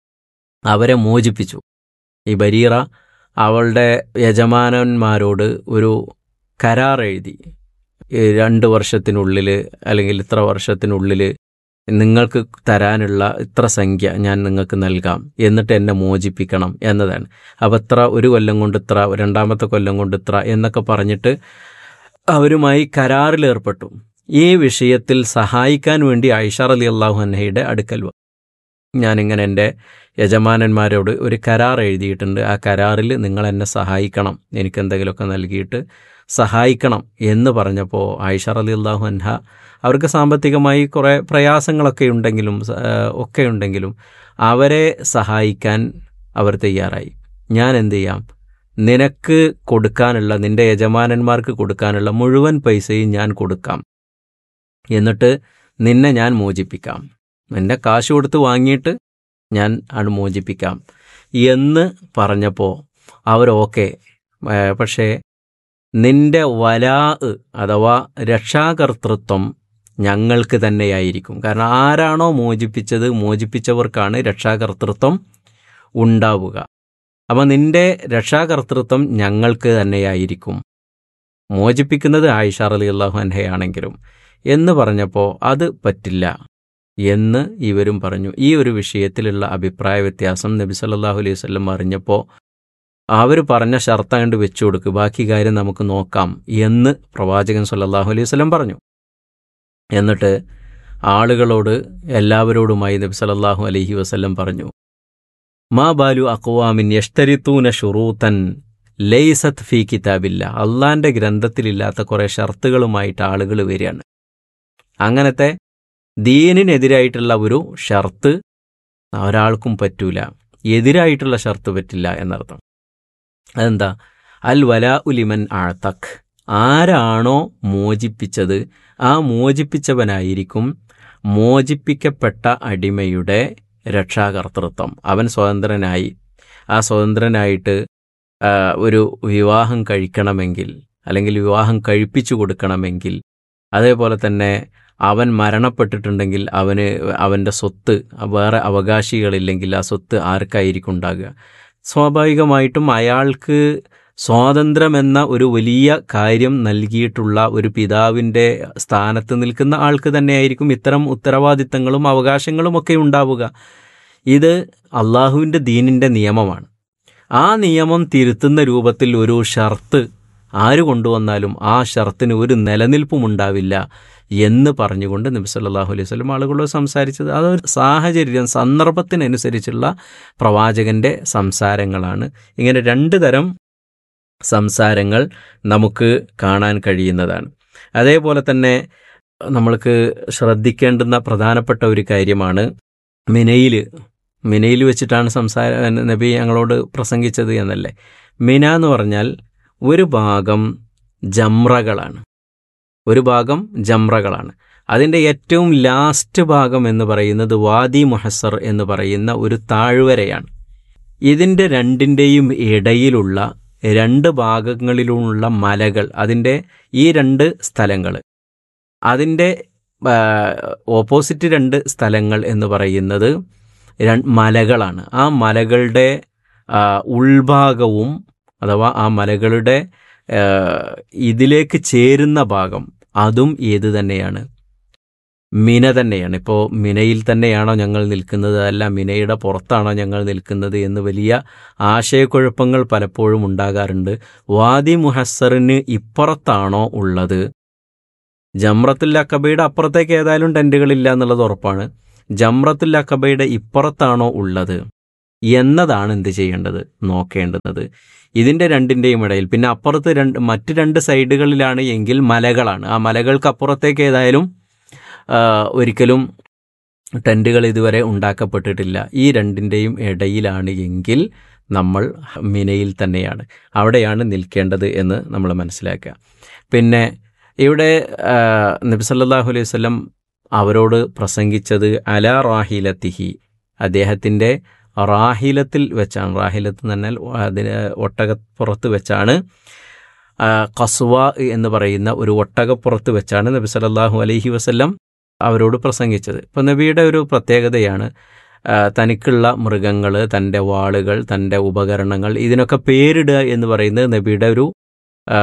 അവരെ മോചിപ്പിച്ചു ഈ ബരീറ അവളുടെ യജമാനന്മാരോട് ഒരു കരാർ എഴുതി ഈ രണ്ട് വർഷത്തിനുള്ളിൽ അല്ലെങ്കിൽ ഇത്ര വർഷത്തിനുള്ളിൽ നിങ്ങൾക്ക് തരാനുള്ള ഇത്ര സംഖ്യ ഞാൻ നിങ്ങൾക്ക് നൽകാം എന്നിട്ട് എന്നെ മോചിപ്പിക്കണം എന്നതാണ് അപ്പം ഇത്ര ഒരു കൊല്ലം കൊണ്ട് ഇത്ര രണ്ടാമത്തെ കൊല്ലം കൊണ്ട് ഇത്ര എന്നൊക്കെ പറഞ്ഞിട്ട് അവരുമായി കരാറിൽ ഏർപ്പെട്ടു ഈ വിഷയത്തിൽ സഹായിക്കാൻ വേണ്ടി ഐഷ അലി അള്ളാഹു അന്നഹയുടെ അടുക്കൽ വ- ഞാനിങ്ങനെ എൻ്റെ യജമാനന്മാരോട് ഒരു കരാർ എഴുതിയിട്ടുണ്ട് ആ കരാറിൽ നിങ്ങൾ എന്നെ സഹായിക്കണം എനിക്ക് എന്തെങ്കിലുമൊക്കെ നൽകിയിട്ട് സഹായിക്കണം എന്ന് പറഞ്ഞപ്പോൾ ആയിഷ അലി അള്ളാഹു അൻഹ അവർക്ക് സാമ്പത്തികമായി കുറേ പ്രയാസങ്ങളൊക്കെ ഉണ്ടെങ്കിലും സ- ആ, ഒക്കെ ഉണ്ടെങ്കിലും അവരെ സഹായിക്കാൻ അവർ തയ്യാറായി ഞാൻ എന്ത് ചെയ്യാം നിനക്ക് കൊടുക്കാനുള്ള നിന്റെ യജമാനന്മാർക്ക് കൊടുക്കാനുള്ള മുഴുവൻ പൈസയും ഞാൻ കൊടുക്കാം എന്നിട്ട് നിന്നെ ഞാൻ മോചിപ്പിക്കാം നിന്നെ കാശ് കൊടുത്ത് വാങ്ങിയിട്ട് ഞാൻ ആണ് മോചിപ്പിക്കാം എന്ന് പറഞ്ഞപ്പോൾ അവർ ഓക്കെ പക്ഷേ നിന്റെ വലാ അഥവാ രക്ഷാകർത്തൃത്വം ഞങ്ങൾക്ക് തന്നെയായിരിക്കും കാരണം ആരാണോ മോചിപ്പിച്ചത് മോചിപ്പിച്ചവർക്കാണ് രക്ഷാകർത്തൃത്വം ഉണ്ടാവുക അപ്പം നിന്റെ രക്ഷാകർത്തൃത്വം ഞങ്ങൾക്ക് തന്നെയായിരിക്കും മോചിപ്പിക്കുന്നത് ആയിഷ അലി അള്ളാഹു അൻഹയാണെങ്കിലും എന്ന് പറഞ്ഞപ്പോൾ അത് പറ്റില്ല എന്ന് ഇവരും പറഞ്ഞു ഈ ഒരു വിഷയത്തിലുള്ള അഭിപ്രായ വ്യത്യാസം നബി സല്ലല്ലാഹു അലൈഹി വസല്ലം അറിഞ്ഞപ്പോൾ അവർ പറഞ്ഞ ഷർത്ത കണ്ട് വെച്ചു കൊടുക്ക് ബാക്കി കാര്യം നമുക്ക് നോക്കാം എന്ന് പ്രവാചകൻ സല്ലല്ലാഹു അലൈഹി വസല്ലം പറഞ്ഞു എന്നിട്ട് ആളുകളോട് എല്ലാവരോടുമായി നബി സല്ലല്ലാഹു അലൈഹി വസല്ലം പറഞ്ഞു മാ ബാലു അക്വാമിൻ യഷ്തരിത്തൂന ഷുറൂത്തൻ ലൈസത്ത് ഫീ കിതാബില്ല അള്ളാന്റെ ഗ്രന്ഥത്തിലില്ലാത്ത കുറേ ഷർത്തുകളുമായിട്ട് ആളുകൾ വരികയാണ് അങ്ങനത്തെ ദീനിനെതിരായിട്ടുള്ള ഒരു ഷർത്ത് ഒരാൾക്കും പറ്റൂല എതിരായിട്ടുള്ള ഷർത്ത് പറ്റില്ല എന്നർത്ഥം അതെന്താ അൽ വലാ ഉലിമൻ ആഴ്ത്തഖ് ആരാണോ മോചിപ്പിച്ചത് ആ മോചിപ്പിച്ചവനായിരിക്കും മോചിപ്പിക്കപ്പെട്ട അടിമയുടെ രക്ഷാകർത്തൃത്വം അവൻ സ്വതന്ത്രനായി ആ സ്വതന്ത്രനായിട്ട് ആ, ഒരു വിവാഹം കഴിക്കണമെങ്കിൽ അല്ലെങ്കിൽ വിവാഹം കഴിപ്പിച്ചു കൊടുക്കണമെങ്കിൽ അതേപോലെ തന്നെ അവൻ മരണപ്പെട്ടിട്ടുണ്ടെങ്കിൽ അവന് അവൻ്റെ സ്വത്ത് വേറെ അവകാശികളില്ലെങ്കിൽ ആ സ്വത്ത് ആർക്കായിരിക്കും ഉണ്ടാകുക സ്വാഭാവികമായിട്ടും അയാൾക്ക് സ്വാതന്ത്ര്യം എന്ന ഒരു വലിയ കാര്യം നൽകിയിട്ടുള്ള ഒരു പിതാവിൻ്റെ സ്ഥാനത്ത് നിൽക്കുന്ന ആൾക്ക് തന്നെയായിരിക്കും ഇത്തരം ഉത്തരവാദിത്തങ്ങളും അവകാശങ്ങളും ഒക്കെ ഉണ്ടാവുക ഇത് അള്ളാഹുവിൻ്റെ ദീനിൻ്റെ നിയമമാണ് ആ നിയമം തിരുത്തുന്ന രൂപത്തിൽ ഒരു ഷർത്ത് ആര് കൊണ്ടുവന്നാലും ആ ഷർത്തിന് ഒരു നിലനിൽപ്പും ഉണ്ടാവില്ല എന്ന് പറഞ്ഞുകൊണ്ട് നബി സല്ലല്ലാഹു അലൈഹി വസല്ലം ആളുകളോട് സംസാരിച്ചത് അതൊരു സാഹചര്യം സന്ദർഭത്തിനനുസരിച്ചുള്ള പ്രവാചകന്റെ സംസാരങ്ങളാണ് ഇങ്ങനെ രണ്ട് തരം സംസാരങ്ങൾ നമുക്ക് കാണാൻ കഴിയുന്നതാണ് അതേപോലെ തന്നെ നമ്മൾക്ക് ശ്രദ്ധിക്കേണ്ടുന്ന പ്രധാനപ്പെട്ട ഒരു കാര്യമാണ് മിനയിൽ മിനയിൽ വെച്ചിട്ടാണ് സംസാര നബി ഞങ്ങളോട് പ്രസംഗിച്ചത് എന്നല്ലേ മിന എന്ന് പറഞ്ഞാൽ ഒരു ഭാഗം ജംറകളാണ് ഒരു ഭാഗം ജംറകളാണ് അതിൻ്റെ ഏറ്റവും ലാസ്റ്റ് ഭാഗം എന്ന് പറയുന്നത് വാദി മുഹസർ എന്ന് പറയുന്ന ഒരു താഴ്വരയാണ് ഇതിൻ്റെ രണ്ടിൻ്റെയും ഇടയിലുള്ള രണ്ട് ഭാഗങ്ങളിലുമുള്ള മലകൾ അതിൻ്റെ ഈ രണ്ട് സ്ഥലങ്ങൾ അതിൻ്റെ ആ, ഓപ്പോസിറ്റ് രണ്ട് സ്ഥലങ്ങൾ എന്ന് പറയുന്നത് ര- മലകളാണ് ആ മലകളുടെ ആ, ഉൾഭാഗവും അഥവാ ആ മലകളുടെ ആ, ഇതിലേക്ക് ചേരുന്ന ഭാഗം അതും ഏത് തന്നെയാണ് മിന തന്നെയാണ് ഇപ്പോൾ മിനയിൽ തന്നെയാണോ ഞങ്ങൾ നിൽക്കുന്നത് അല്ല മിനയുടെ പുറത്താണോ ഞങ്ങൾ നിൽക്കുന്നത് എന്ന് വലിയ ആശയക്കുഴപ്പങ്ങൾ പലപ്പോഴും ഉണ്ടാകാറുണ്ട് വാദി മുഹസ്സറിന് ഇപ്പുറത്താണോ ഉള്ളത് ജംറത്തുൽ അക്കബയുടെ അപ്പുറത്തേക്ക് ഏതായാലും ടെൻറ്റുകളില്ല എന്നുള്ളത് ഉറപ്പാണ് ജംറത്തുൽ അക്കബയുടെ ഇപ്പുറത്താണോ ഉള്ളത് എന്നതാണ് എന്ത് ചെയ്യേണ്ടത് നോക്കേണ്ടുന്നത് ഇതിൻ്റെ രണ്ടിൻ്റെയും ഇടയിൽ പിന്നെ അപ്പുറത്ത് രണ്ട് മറ്റ് രണ്ട് സൈഡുകളിലാണ് എങ്കിൽ മലകളാണ് ആ മലകൾക്ക് അപ്പുറത്തേക്ക് ഏതായാലും ആ, ഒരിക്കലും ടെൻറ്റുകൾ ഇതുവരെ ഉണ്ടാക്കപ്പെട്ടിട്ടില്ല ഈ രണ്ടിൻ്റെയും ഇടയിലാണ് എങ്കിൽ നമ്മൾ മിനയിൽ തന്നെയാണ് അവിടെയാണ് നിൽക്കേണ്ടത് എന്ന് നമ്മൾ മനസ്സിലാക്കുക പിന്നെ ഇവിടെ ആ, നബി സല്ലല്ലാഹു അലൈഹി വസല്ലം അവരോട് പ്രസംഗിച്ചത് അല റാഹിലത്തിഹി അദ്ദേഹത്തിൻ്റെ റാഹിലത്തിൽ വെച്ചാണ് റാഹിലത്ത് എന്ന് പറഞ്ഞാൽ അതിന് ഒട്ടകപ്പുറത്ത് വെച്ചാണ് ആ, കസ്വ എന്ന് പറയുന്ന ഒരു ഒട്ടകപ്പുറത്ത് വെച്ചാണ് നബി സല്ലല്ലാഹു അലൈഹി വസല്ലം അവരോട് പ്രസംഗിച്ചത് ഇപ്പം നബിയുടെ ഒരു പ്രത്യേകതയാണ് ആ, തനിക്കുള്ള മൃഗങ്ങൾ തൻ്റെ വാളുകൾ തൻ്റെ ഉപകരണങ്ങൾ ഇതിനൊക്കെ പേരിടുക എന്ന് പറയുന്നത് നബിയുടെ ഒരു ആ,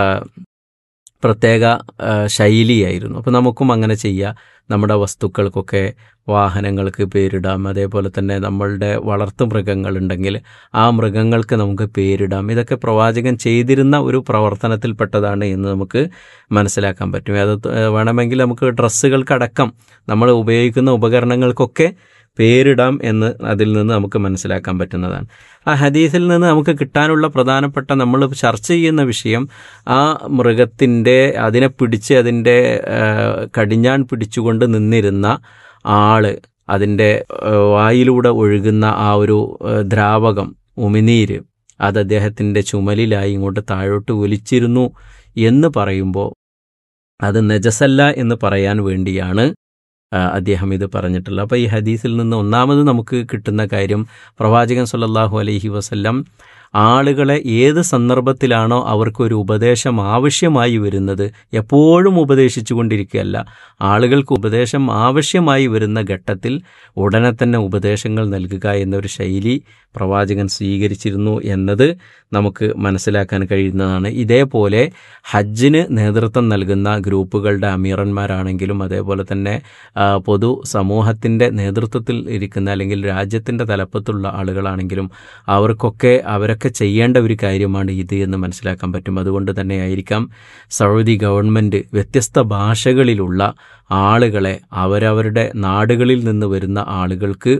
പ്രത്യേക ആ, ശൈലിയായിരുന്നു അപ്പോൾ നമുക്കും അങ്ങനെ ചെയ്യാം നമ്മുടെ വസ്തുക്കൾക്കൊക്കെ വാഹനങ്ങൾക്ക് പേരിടാം അതേപോലെ തന്നെ നമ്മളുടെ വളർത്തു മൃഗങ്ങളുണ്ടെങ്കിൽ ആ മൃഗങ്ങൾക്ക് നമുക്ക് പേരിടാം ഇതൊക്കെ പ്രവാചകൻ ചെയ്തിരുന്ന ഒരു പ്രവർത്തനത്തിൽപ്പെട്ടതാണ് എന്ന് നമുക്ക് മനസ്സിലാക്കാൻ പറ്റും അത് വേണമെങ്കിൽ നമുക്ക് ഡ്രസ്സുകൾക്കടക്കം നമ്മൾ ഉപയോഗിക്കുന്ന ഉപകരണങ്ങൾക്കൊക്കെ പേരിടാം എന്ന് അതിൽ നിന്ന് നമുക്ക് മനസ്സിലാക്കാൻ പറ്റുന്നതാണ് ആ ഹദീസിൽ നിന്ന് നമുക്ക് കിട്ടാനുള്ള പ്രധാനപ്പെട്ട നമ്മൾ ചർച്ച ചെയ്യുന്ന വിഷയം ആ മൃഗത്തിൻ്റെ അതിനെ പിടിച്ച് അതിൻ്റെ ആ, കടിഞ്ഞാൺ പിടിച്ചുകൊണ്ട് നിന്നിരുന്ന ആള് അതിൻ്റെ ആ, വായിലൂടെ ഒഴുകുന്ന ആ ഒരു ആ, ദ്രാവകം ഉമിനീര് അത് അദ്ദേഹത്തിൻ്റെ ചുമലിലായി ഇങ്ങോട്ട് താഴോട്ട് ഒലിച്ചിരുന്നു എന്ന് പറയുമ്പോൾ അത് നജസല്ല എന്ന് പറയാൻ വേണ്ടിയാണ് ആ, അദ്ദേഹം ഇത് പറഞ്ഞിട്ടുള്ളത് അപ്പോൾ ഈ ഹദീസിൽ നിന്ന് ഒന്നാമത് നമുക്ക് കിട്ടുന്ന കാര്യം പ്രവാചകൻ സല്ലല്ലാഹു അലൈഹി വസല്ലം ആളുകളെ ഏത് സന്ദർഭത്തിലാണോ അവർക്കൊരു ഉപദേശം ആവശ്യമായി വരുന്നത് എപ്പോഴും ഉപദേശിച്ചു കൊണ്ടിരിക്കുകയല്ല ആളുകൾക്ക് ഉപദേശം ആവശ്യമായി വരുന്ന ഘട്ടത്തിൽ ഉടനെ തന്നെ ഉപദേശങ്ങൾ നൽകുക എന്നൊരു ശൈലി പ്രവാചകൻ സ്വീകരിച്ചിരുന്നു എന്നത് നമുക്ക് മനസ്സിലാക്കാൻ കഴിയുന്നതാണ് ഇതേപോലെ ഹജ്ജിന് നേതൃത്വം നൽകുന്ന ഗ്രൂപ്പുകളുടെ അമീറന്മാരാണെങ്കിലും അതേപോലെ തന്നെ ആ, പൊതു സമൂഹത്തിൻ്റെ നേതൃത്വത്തിൽ ഇരിക്കുന്ന അല്ലെങ്കിൽ രാജ്യത്തിൻ്റെ തലപ്പത്തുള്ള ആളുകളാണെങ്കിലും അവർക്കൊക്കെ അവരൊക്കെ ചെയ്യേണ്ട ഒരു കാര്യമാണ് ഇത് എന്ന് മനസ്സിലാക്കാൻ പറ്റും അതുകൊണ്ട് തന്നെ ആയിരിക്കാം സൗദി ഗവൺമെൻറ് വ്യത്യസ്ത ഭാഷകളിലുള്ള ആളുകളെ അവരവരുടെ നാടുകളിൽ നിന്ന് വരുന്ന ആളുകൾക്ക്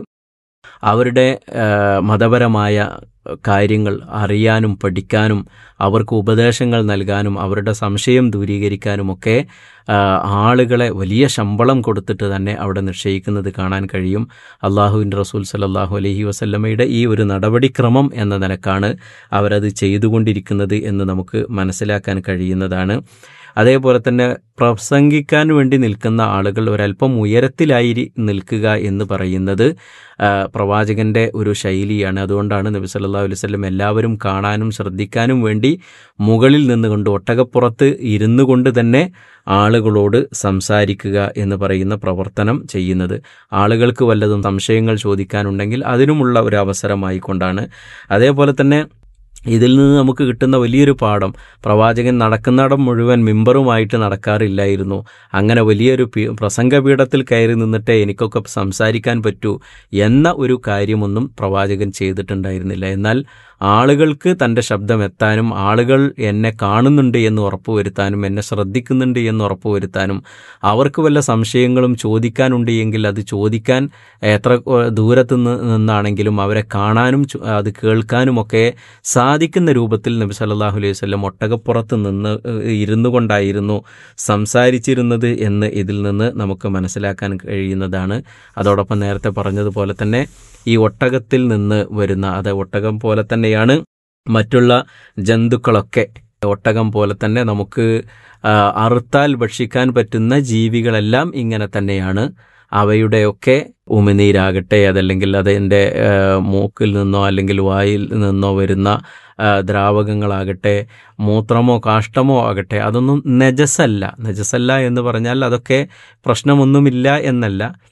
അവരുടെ ആ, മതപരമായ കാര്യങ്ങൾ അറിയാനും പഠിക്കാനും അവർക്ക് ഉപദേശങ്ങൾ നൽകാനും അവരുടെ സംശയം ദൂരീകരിക്കാനുമൊക്കെ ആ, ആളുകളെ വലിയ ശമ്പളം കൊടുത്തിട്ട് തന്നെ അവിടെ നിശ്ചയിക്കുന്നത് കാണാൻ കഴിയും അള്ളാഹുവിൻ്റെ റസൂൽ സല്ലല്ലാഹു അലൈഹി വസല്ലമയുടെ ഈ ഒരു നടപടിക്രമം എന്ന നിലക്കാണ് അവരത് ചെയ്തുകൊണ്ടിരിക്കുന്നത് എന്ന് നമുക്ക് മനസ്സിലാക്കാൻ കഴിയുന്നതാണ് അതേപോലെ തന്നെ പ്രസംഗിക്കാൻ വേണ്ടി നിൽക്കുന്ന ആളുകൾ ഒരല്പം ഉയരത്തിലായി നിൽക്കുക എന്ന് പറയുന്നത് ആ, പ്രവാചകന്റെ ഒരു ശൈലിയാണ് അതുകൊണ്ടാണ് നബി സല്ലല്ലാഹു അലൈഹി വസല്ലം എല്ലാവരും കാണാനും ശ്രദ്ധിക്കാനും വേണ്ടി മുകളിൽ നിന്നുകൊണ്ട് ഒട്ടകപ്പുറത്ത് ഇരുന്നു കൊണ്ട് തന്നെ ആളുകളോട് സംസാരിക്കുക എന്ന് പറയുന്ന പ്രവർത്തനം ചെയ്യുന്നത് ആളുകൾക്ക് വല്ലതും സംശയങ്ങൾ ചോദിക്കാനുണ്ടെങ്കിൽ അതിനുമുള്ള ഒരു അവസരമായിക്കൊണ്ടാണ് അതേപോലെ തന്നെ ഇതിൽ നിന്ന് നമുക്ക് കിട്ടുന്ന വലിയൊരു പാഠം പ്രവാചകൻ നടക്കുന്നിടം മുഴുവൻ മിമ്പറുമായിട്ട് നടക്കാറില്ലായിരുന്നു അങ്ങനെ വലിയൊരു പി- പ്രസംഗപീഠത്തിൽ കയറി നിന്നിട്ടേ എനിക്കൊക്കെ സംസാരിക്കാൻ പറ്റൂ എന്ന ഒരു കാര്യമൊന്നും പ്രവാചകൻ ചെയ്തിട്ടുണ്ടായിരുന്നില്ല എന്നാൽ ആളുകൾക്ക് തൻ്റെ ശബ്ദം എത്താനും ആളുകൾ എന്നെ കാണുന്നുണ്ട് എന്ന് ഉറപ്പുവരുത്താനും എന്നെ ശ്രദ്ധിക്കുന്നുണ്ട് എന്ന് ഉറപ്പുവരുത്താനും അവർക്ക് വല്ല സംശയങ്ങളും ചോദിക്കാനുണ്ട് എങ്കിൽ അത് ചോദിക്കാൻ എത്ര ഏഹ്, ദൂരത്ത് നിന്ന് നിന്നാണെങ്കിലും അവരെ കാണാനും ചു- അത് കേൾക്കാനുമൊക്കെ സാധിക്കുന്ന രൂപത്തിൽ നബി സല്ലല്ലാഹു അലൈഹി വസല്ലം ഒട്ടകപ്പുറത്ത് നിന്ന് ഏഹ്, ഇരുന്നു കൊണ്ടായിരുന്നു സംസാരിച്ചിരുന്നത് എന്ന് ഇതിൽ നിന്ന് നമുക്ക് മനസ്സിലാക്കാൻ കഴിയുന്നതാണ് അതോടൊപ്പം നേരത്തെ പറഞ്ഞതുപോലെ തന്നെ ഈ ഒട്ടകത്തിൽ നിന്ന് വരുന്ന അത് ഒട്ടകം പോലെ തന്നെയാണ് മറ്റുള്ള ജന്തുക്കളൊക്കെ ഒട്ടകം പോലെ തന്നെ നമുക്ക് ആ, അറുത്താൽ ഭക്ഷിക്കാൻ പറ്റുന്ന ജീവികളെല്ലാം ഇങ്ങനെ തന്നെയാണ് അവയുടെയൊക്കെ ഉമിനീരാകട്ടെ അതല്ലെങ്കിൽ അതിൻ്റെ ആ, മൂക്കിൽ നിന്നോ അല്ലെങ്കിൽ വായിൽ നിന്നോ വരുന്ന ആ, ദ്രാവകങ്ങളാകട്ടെ മൂത്രമോ കാഷ്ടമോ ആകട്ടെ അതൊന്നും നജസല്ല നജസല്ല എന്ന് പറഞ്ഞാൽ അതൊക്കെ പ്രശ്നമൊന്നുമില്ല എന്നല്ല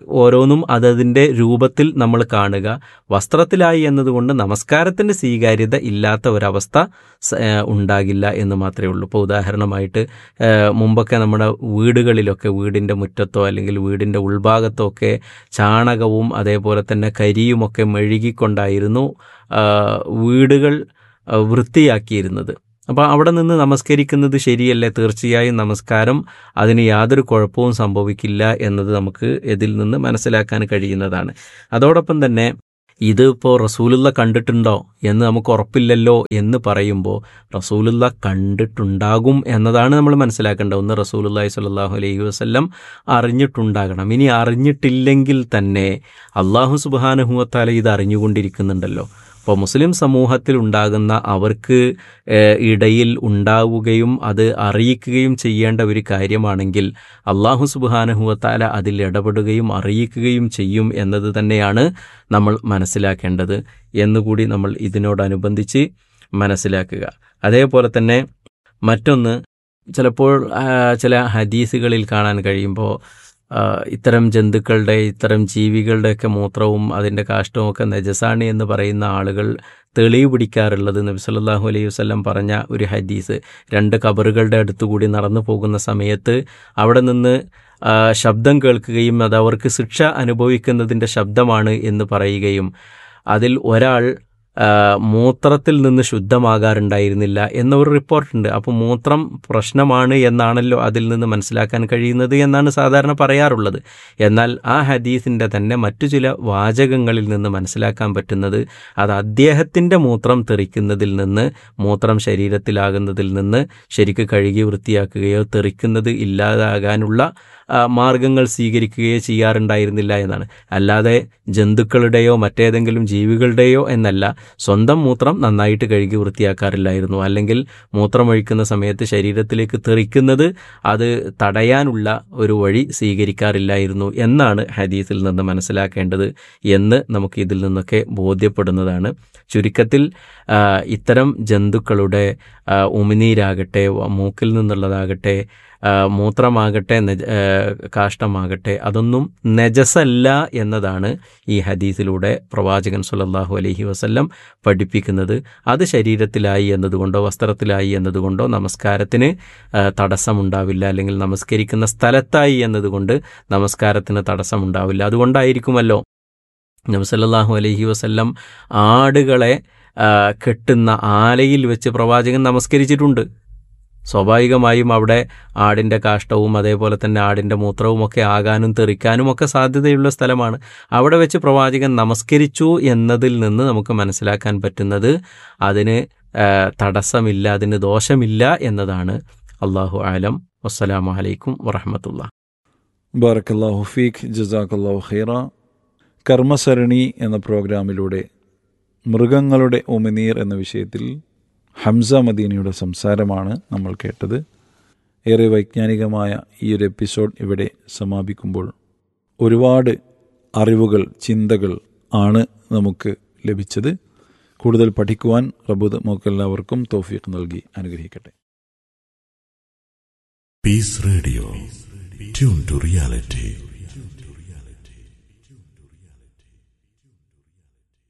ഓരോന്നും അതതിൻ്റെ രൂപത്തിൽ നമ്മൾ കാണുക വസ്ത്രത്തിലായി എന്നതുകൊണ്ട് നമസ്കാരത്തിൻ്റെ സ്വീകാര്യത ഇല്ലാത്ത ഒരവസ്ഥ സ- ഏഹ് ഉണ്ടാകില്ല എന്ന് മാത്രമേ ഉള്ളൂ ഇപ്പോൾ ഉദാഹരണമായിട്ട് ഏഹ് മുമ്പൊക്കെ നമ്മുടെ വീടുകളിലൊക്കെ വീടിൻ്റെ മുറ്റത്തോ അല്ലെങ്കിൽ വീടിൻ്റെ ഉൾഭാഗത്തോ ഒക്കെ ചാണകവും അതേപോലെ തന്നെ കരിയുമൊക്കെ മെഴുകിക്കൊണ്ടായിരുന്നു ആ, വീടുകൾ ആ, വൃത്തിയാക്കിയിരുന്നത് അപ്പോൾ അവിടെ നിന്ന് നമസ്കരിക്കുന്നത് ശരിയല്ലേ തീർച്ചയായും നമസ്കാരം അതിന് യാതൊരു കുഴപ്പവും സംഭവിക്കില്ല എന്നത് നമുക്ക് ഇതിൽ നിന്ന് മനസ്സിലാക്കാൻ കഴിയുന്നതാണ് അതോടൊപ്പം തന്നെ ഇത് ഇപ്പോൾ റസൂലുള്ള കണ്ടിട്ടുണ്ടോ എന്ന് നമുക്ക് ഉറപ്പില്ലല്ലോ എന്ന് പറയുമ്പോൾ റസൂലുള്ള കണ്ടിട്ടുണ്ടാകും എന്നതാണ് നമ്മൾ മനസ്സിലാക്കേണ്ടത് ഒന്ന് റസൂലുള്ളാഹി സ്വല്ലല്ലാഹു അലൈഹി വസല്ലം അറിഞ്ഞിട്ടുണ്ടാകണം ഇനി അറിഞ്ഞിട്ടില്ലെങ്കിൽ തന്നെ അള്ളാഹു സുബാനഹുവത്താല ഇത് അറിഞ്ഞുകൊണ്ടിരിക്കുന്നുണ്ടല്ലോ അപ്പോൾ മുസ്ലിം സമൂഹത്തിൽ ഉണ്ടാകുന്ന അവർക്ക് ഏഹ്, ഇടയിൽ ഉണ്ടാവുകയും അത് അറിയിക്കുകയും ചെയ്യേണ്ട ഒരു കാര്യമാണെങ്കിൽ അള്ളാഹു സുബാനഹുവത്താല അതിൽ ഇടപെടുകയും അറിയിക്കുകയും ചെയ്യും എന്നത് തന്നെയാണ് നമ്മൾ മനസ്സിലാക്കേണ്ടത് എന്നുകൂടി നമ്മൾ ഇതിനോടനുബന്ധിച്ച് മനസ്സിലാക്കുക അതേപോലെ തന്നെ മറ്റൊന്ന് ചിലപ്പോൾ ആ, ചില ഹദീസുകളിൽ കാണാൻ കഴിയുമ്പോൾ ആ, ഇത്തരം ജന്തുക്കളുടെ ഇത്തരം ജീവികളുടെയൊക്കെ മൂത്രവും അതിൻ്റെ കാഷ്ടവും ഒക്കെ നജസാണ് എന്ന് പറയുന്ന ആളുകൾ തെളിവ് പിടിക്കാറുള്ളത് നബി സല്ലല്ലാഹു അലൈഹി വസല്ലം പറഞ്ഞ ഒരു ഹദീസ് രണ്ട് കബറുകളുടെ അടുത്തുകൂടി നടന്നു പോകുന്ന സമയത്ത് അവിടെ നിന്ന് ആ, ശബ്ദം കേൾക്കുകയും അത് അവർക്ക് ശിക്ഷ അനുഭവിക്കുന്നതിൻ്റെ ശബ്ദമാണ് എന്ന് പറയുകയും അതിൽ ഒരാൾ ആ, മൂത്രത്തിൽ നിന്ന് ശുദ്ധമാകാറുണ്ടായിരുന്നില്ല എന്ന ഒരു റിപ്പോർട്ടുണ്ട് അപ്പോൾ മൂത്രം പ്രശ്നമാണ് എന്നാണല്ലോ അതിൽ നിന്ന് മനസ്സിലാക്കാൻ കഴിയുന്നത് എന്നാണ് സാധാരണ പറയാറുള്ളത് എന്നാൽ ആ ഹദീസിൻ്റെ തന്നെ മറ്റു ചില വാചകങ്ങളിൽ നിന്ന് മനസ്സിലാക്കാൻ പറ്റുന്നത് അത് അദ്ദേഹത്തിൻ്റെ മൂത്രം തെറിക്കുന്നതിൽ നിന്ന് മൂത്രം ശരീരത്തിലാകുന്നതിൽ നിന്ന് ശരിക്ക് കഴുകി വൃത്തിയാക്കുകയോ തെറിക്കുന്നത് ഇല്ലാതാകാനുള്ള ആ, മാർഗങ്ങൾ സ്വീകരിക്കുകയോ ചെയ്യാറുണ്ടായിരുന്നില്ല എന്നാണ് അല്ലാതെ ജന്തുക്കളുടെയോ മറ്റേതെങ്കിലും ജീവികളുടെയോ എന്നല്ല സ്വന്തം മൂത്രം നന്നായിട്ട് കഴുകി വൃത്തിയാക്കാറില്ലായിരുന്നു അല്ലെങ്കിൽ മൂത്രമൊഴിക്കുന്ന സമയത്ത് ശരീരത്തിലേക്ക് തെറിക്കുന്നത് അത് തടയാനുള്ള ഒരു വഴി സ്വീകരിക്കാറില്ലായിരുന്നു എന്നാണ് ഹദീസിൽ നിന്ന് മനസ്സിലാക്കേണ്ടത് എന്ന് നമുക്ക് ഇതിൽ നിന്നൊക്കെ ബോധ്യപ്പെടുന്നതാണ് ചുരുക്കത്തിൽ ആ, ഇത്തരം ജന്തുക്കളുടെ ആ, ഉമിനീരാകട്ടെ വ- മൂക്കിൽ നിന്നുള്ളതാകട്ടെ ആ, മൂത്രമാകട്ടെ നജ ആ, കാഷ്ടമാകട്ടെ അതൊന്നും നജസല്ല എന്നതാണ് ഈ ഹദീസിലൂടെ പ്രവാചകൻ സുല്ലല്ലാഹു അലൈഹി വസല്ലം പഠിപ്പിക്കുന്നത് അത് ശരീരത്തിലായി എന്നതുകൊണ്ടോ വസ്ത്രത്തിലായി എന്നതുകൊണ്ടോ നമസ്കാരത്തിന് ആ, തടസ്സമുണ്ടാവില്ല അല്ലെങ്കിൽ നമസ്കരിക്കുന്ന സ്ഥലത്തായി എന്നതുകൊണ്ട് നമസ്കാരത്തിന് തടസ്സമുണ്ടാവില്ല അതുകൊണ്ടായിരിക്കുമല്ലോ നബിസല്ലാഹു അലൈഹി വസല്ലം ആടുകളെ ആ, കെട്ടുന്ന ആലയിൽ വെച്ച് പ്രവാചകൻ നമസ്കരിച്ചിട്ടുണ്ട് സ്വാഭാവികമായും അവിടെ ആടിൻ്റെ കാഷ്ടവും അതേപോലെ തന്നെ ആടിൻ്റെ മൂത്രവും ഒക്കെ ആകാനും തെറിക്കാനും ഒക്കെ സാധ്യതയുള്ള സ്ഥലമാണ് അവിടെ വെച്ച് പ്രവാചകൻ നമസ്കരിച്ചു എന്നതിൽ നിന്ന് നമുക്ക് മനസ്സിലാക്കാൻ പറ്റുന്നത് അതിന് ആ, തടസ്സമില്ല അതിന് ദോഷമില്ല എന്നതാണ് അള്ളാഹു ആലം വസ്സലാമു അലൈക്കും വറഹമത്തുള്ള ബാറക്കല്ലാഹു ഫീഖ് ജസാക്കല്ലാഹു ഖൈറ കർമ്മസരണി എന്ന പ്രോഗ്രാമിലൂടെ മൃഗങ്ങളുടെ ഉമിനീർ എന്ന വിഷയത്തിൽ ഹംസ മദീനയുടെ സംസാരമാണ് നമ്മൾ കേട്ടത് ഏറെ വൈജ്ഞാനികമായ ഈ ഒരു എപ്പിസോഡ് ഇവിടെ സമാപിക്കുമ്പോൾ ഒരുപാട് അറിവുകൾ ചിന്തകൾ ആണ് നമുക്ക് ലഭിച്ചത് കൂടുതൽ പഠിക്കുവാൻ റബുദ് നമുക്കെല്ലാവർക്കും തോഫീഖ് നൽകി അനുഗ്രഹിക്കട്ടെ Peace Radio. Tune to reality.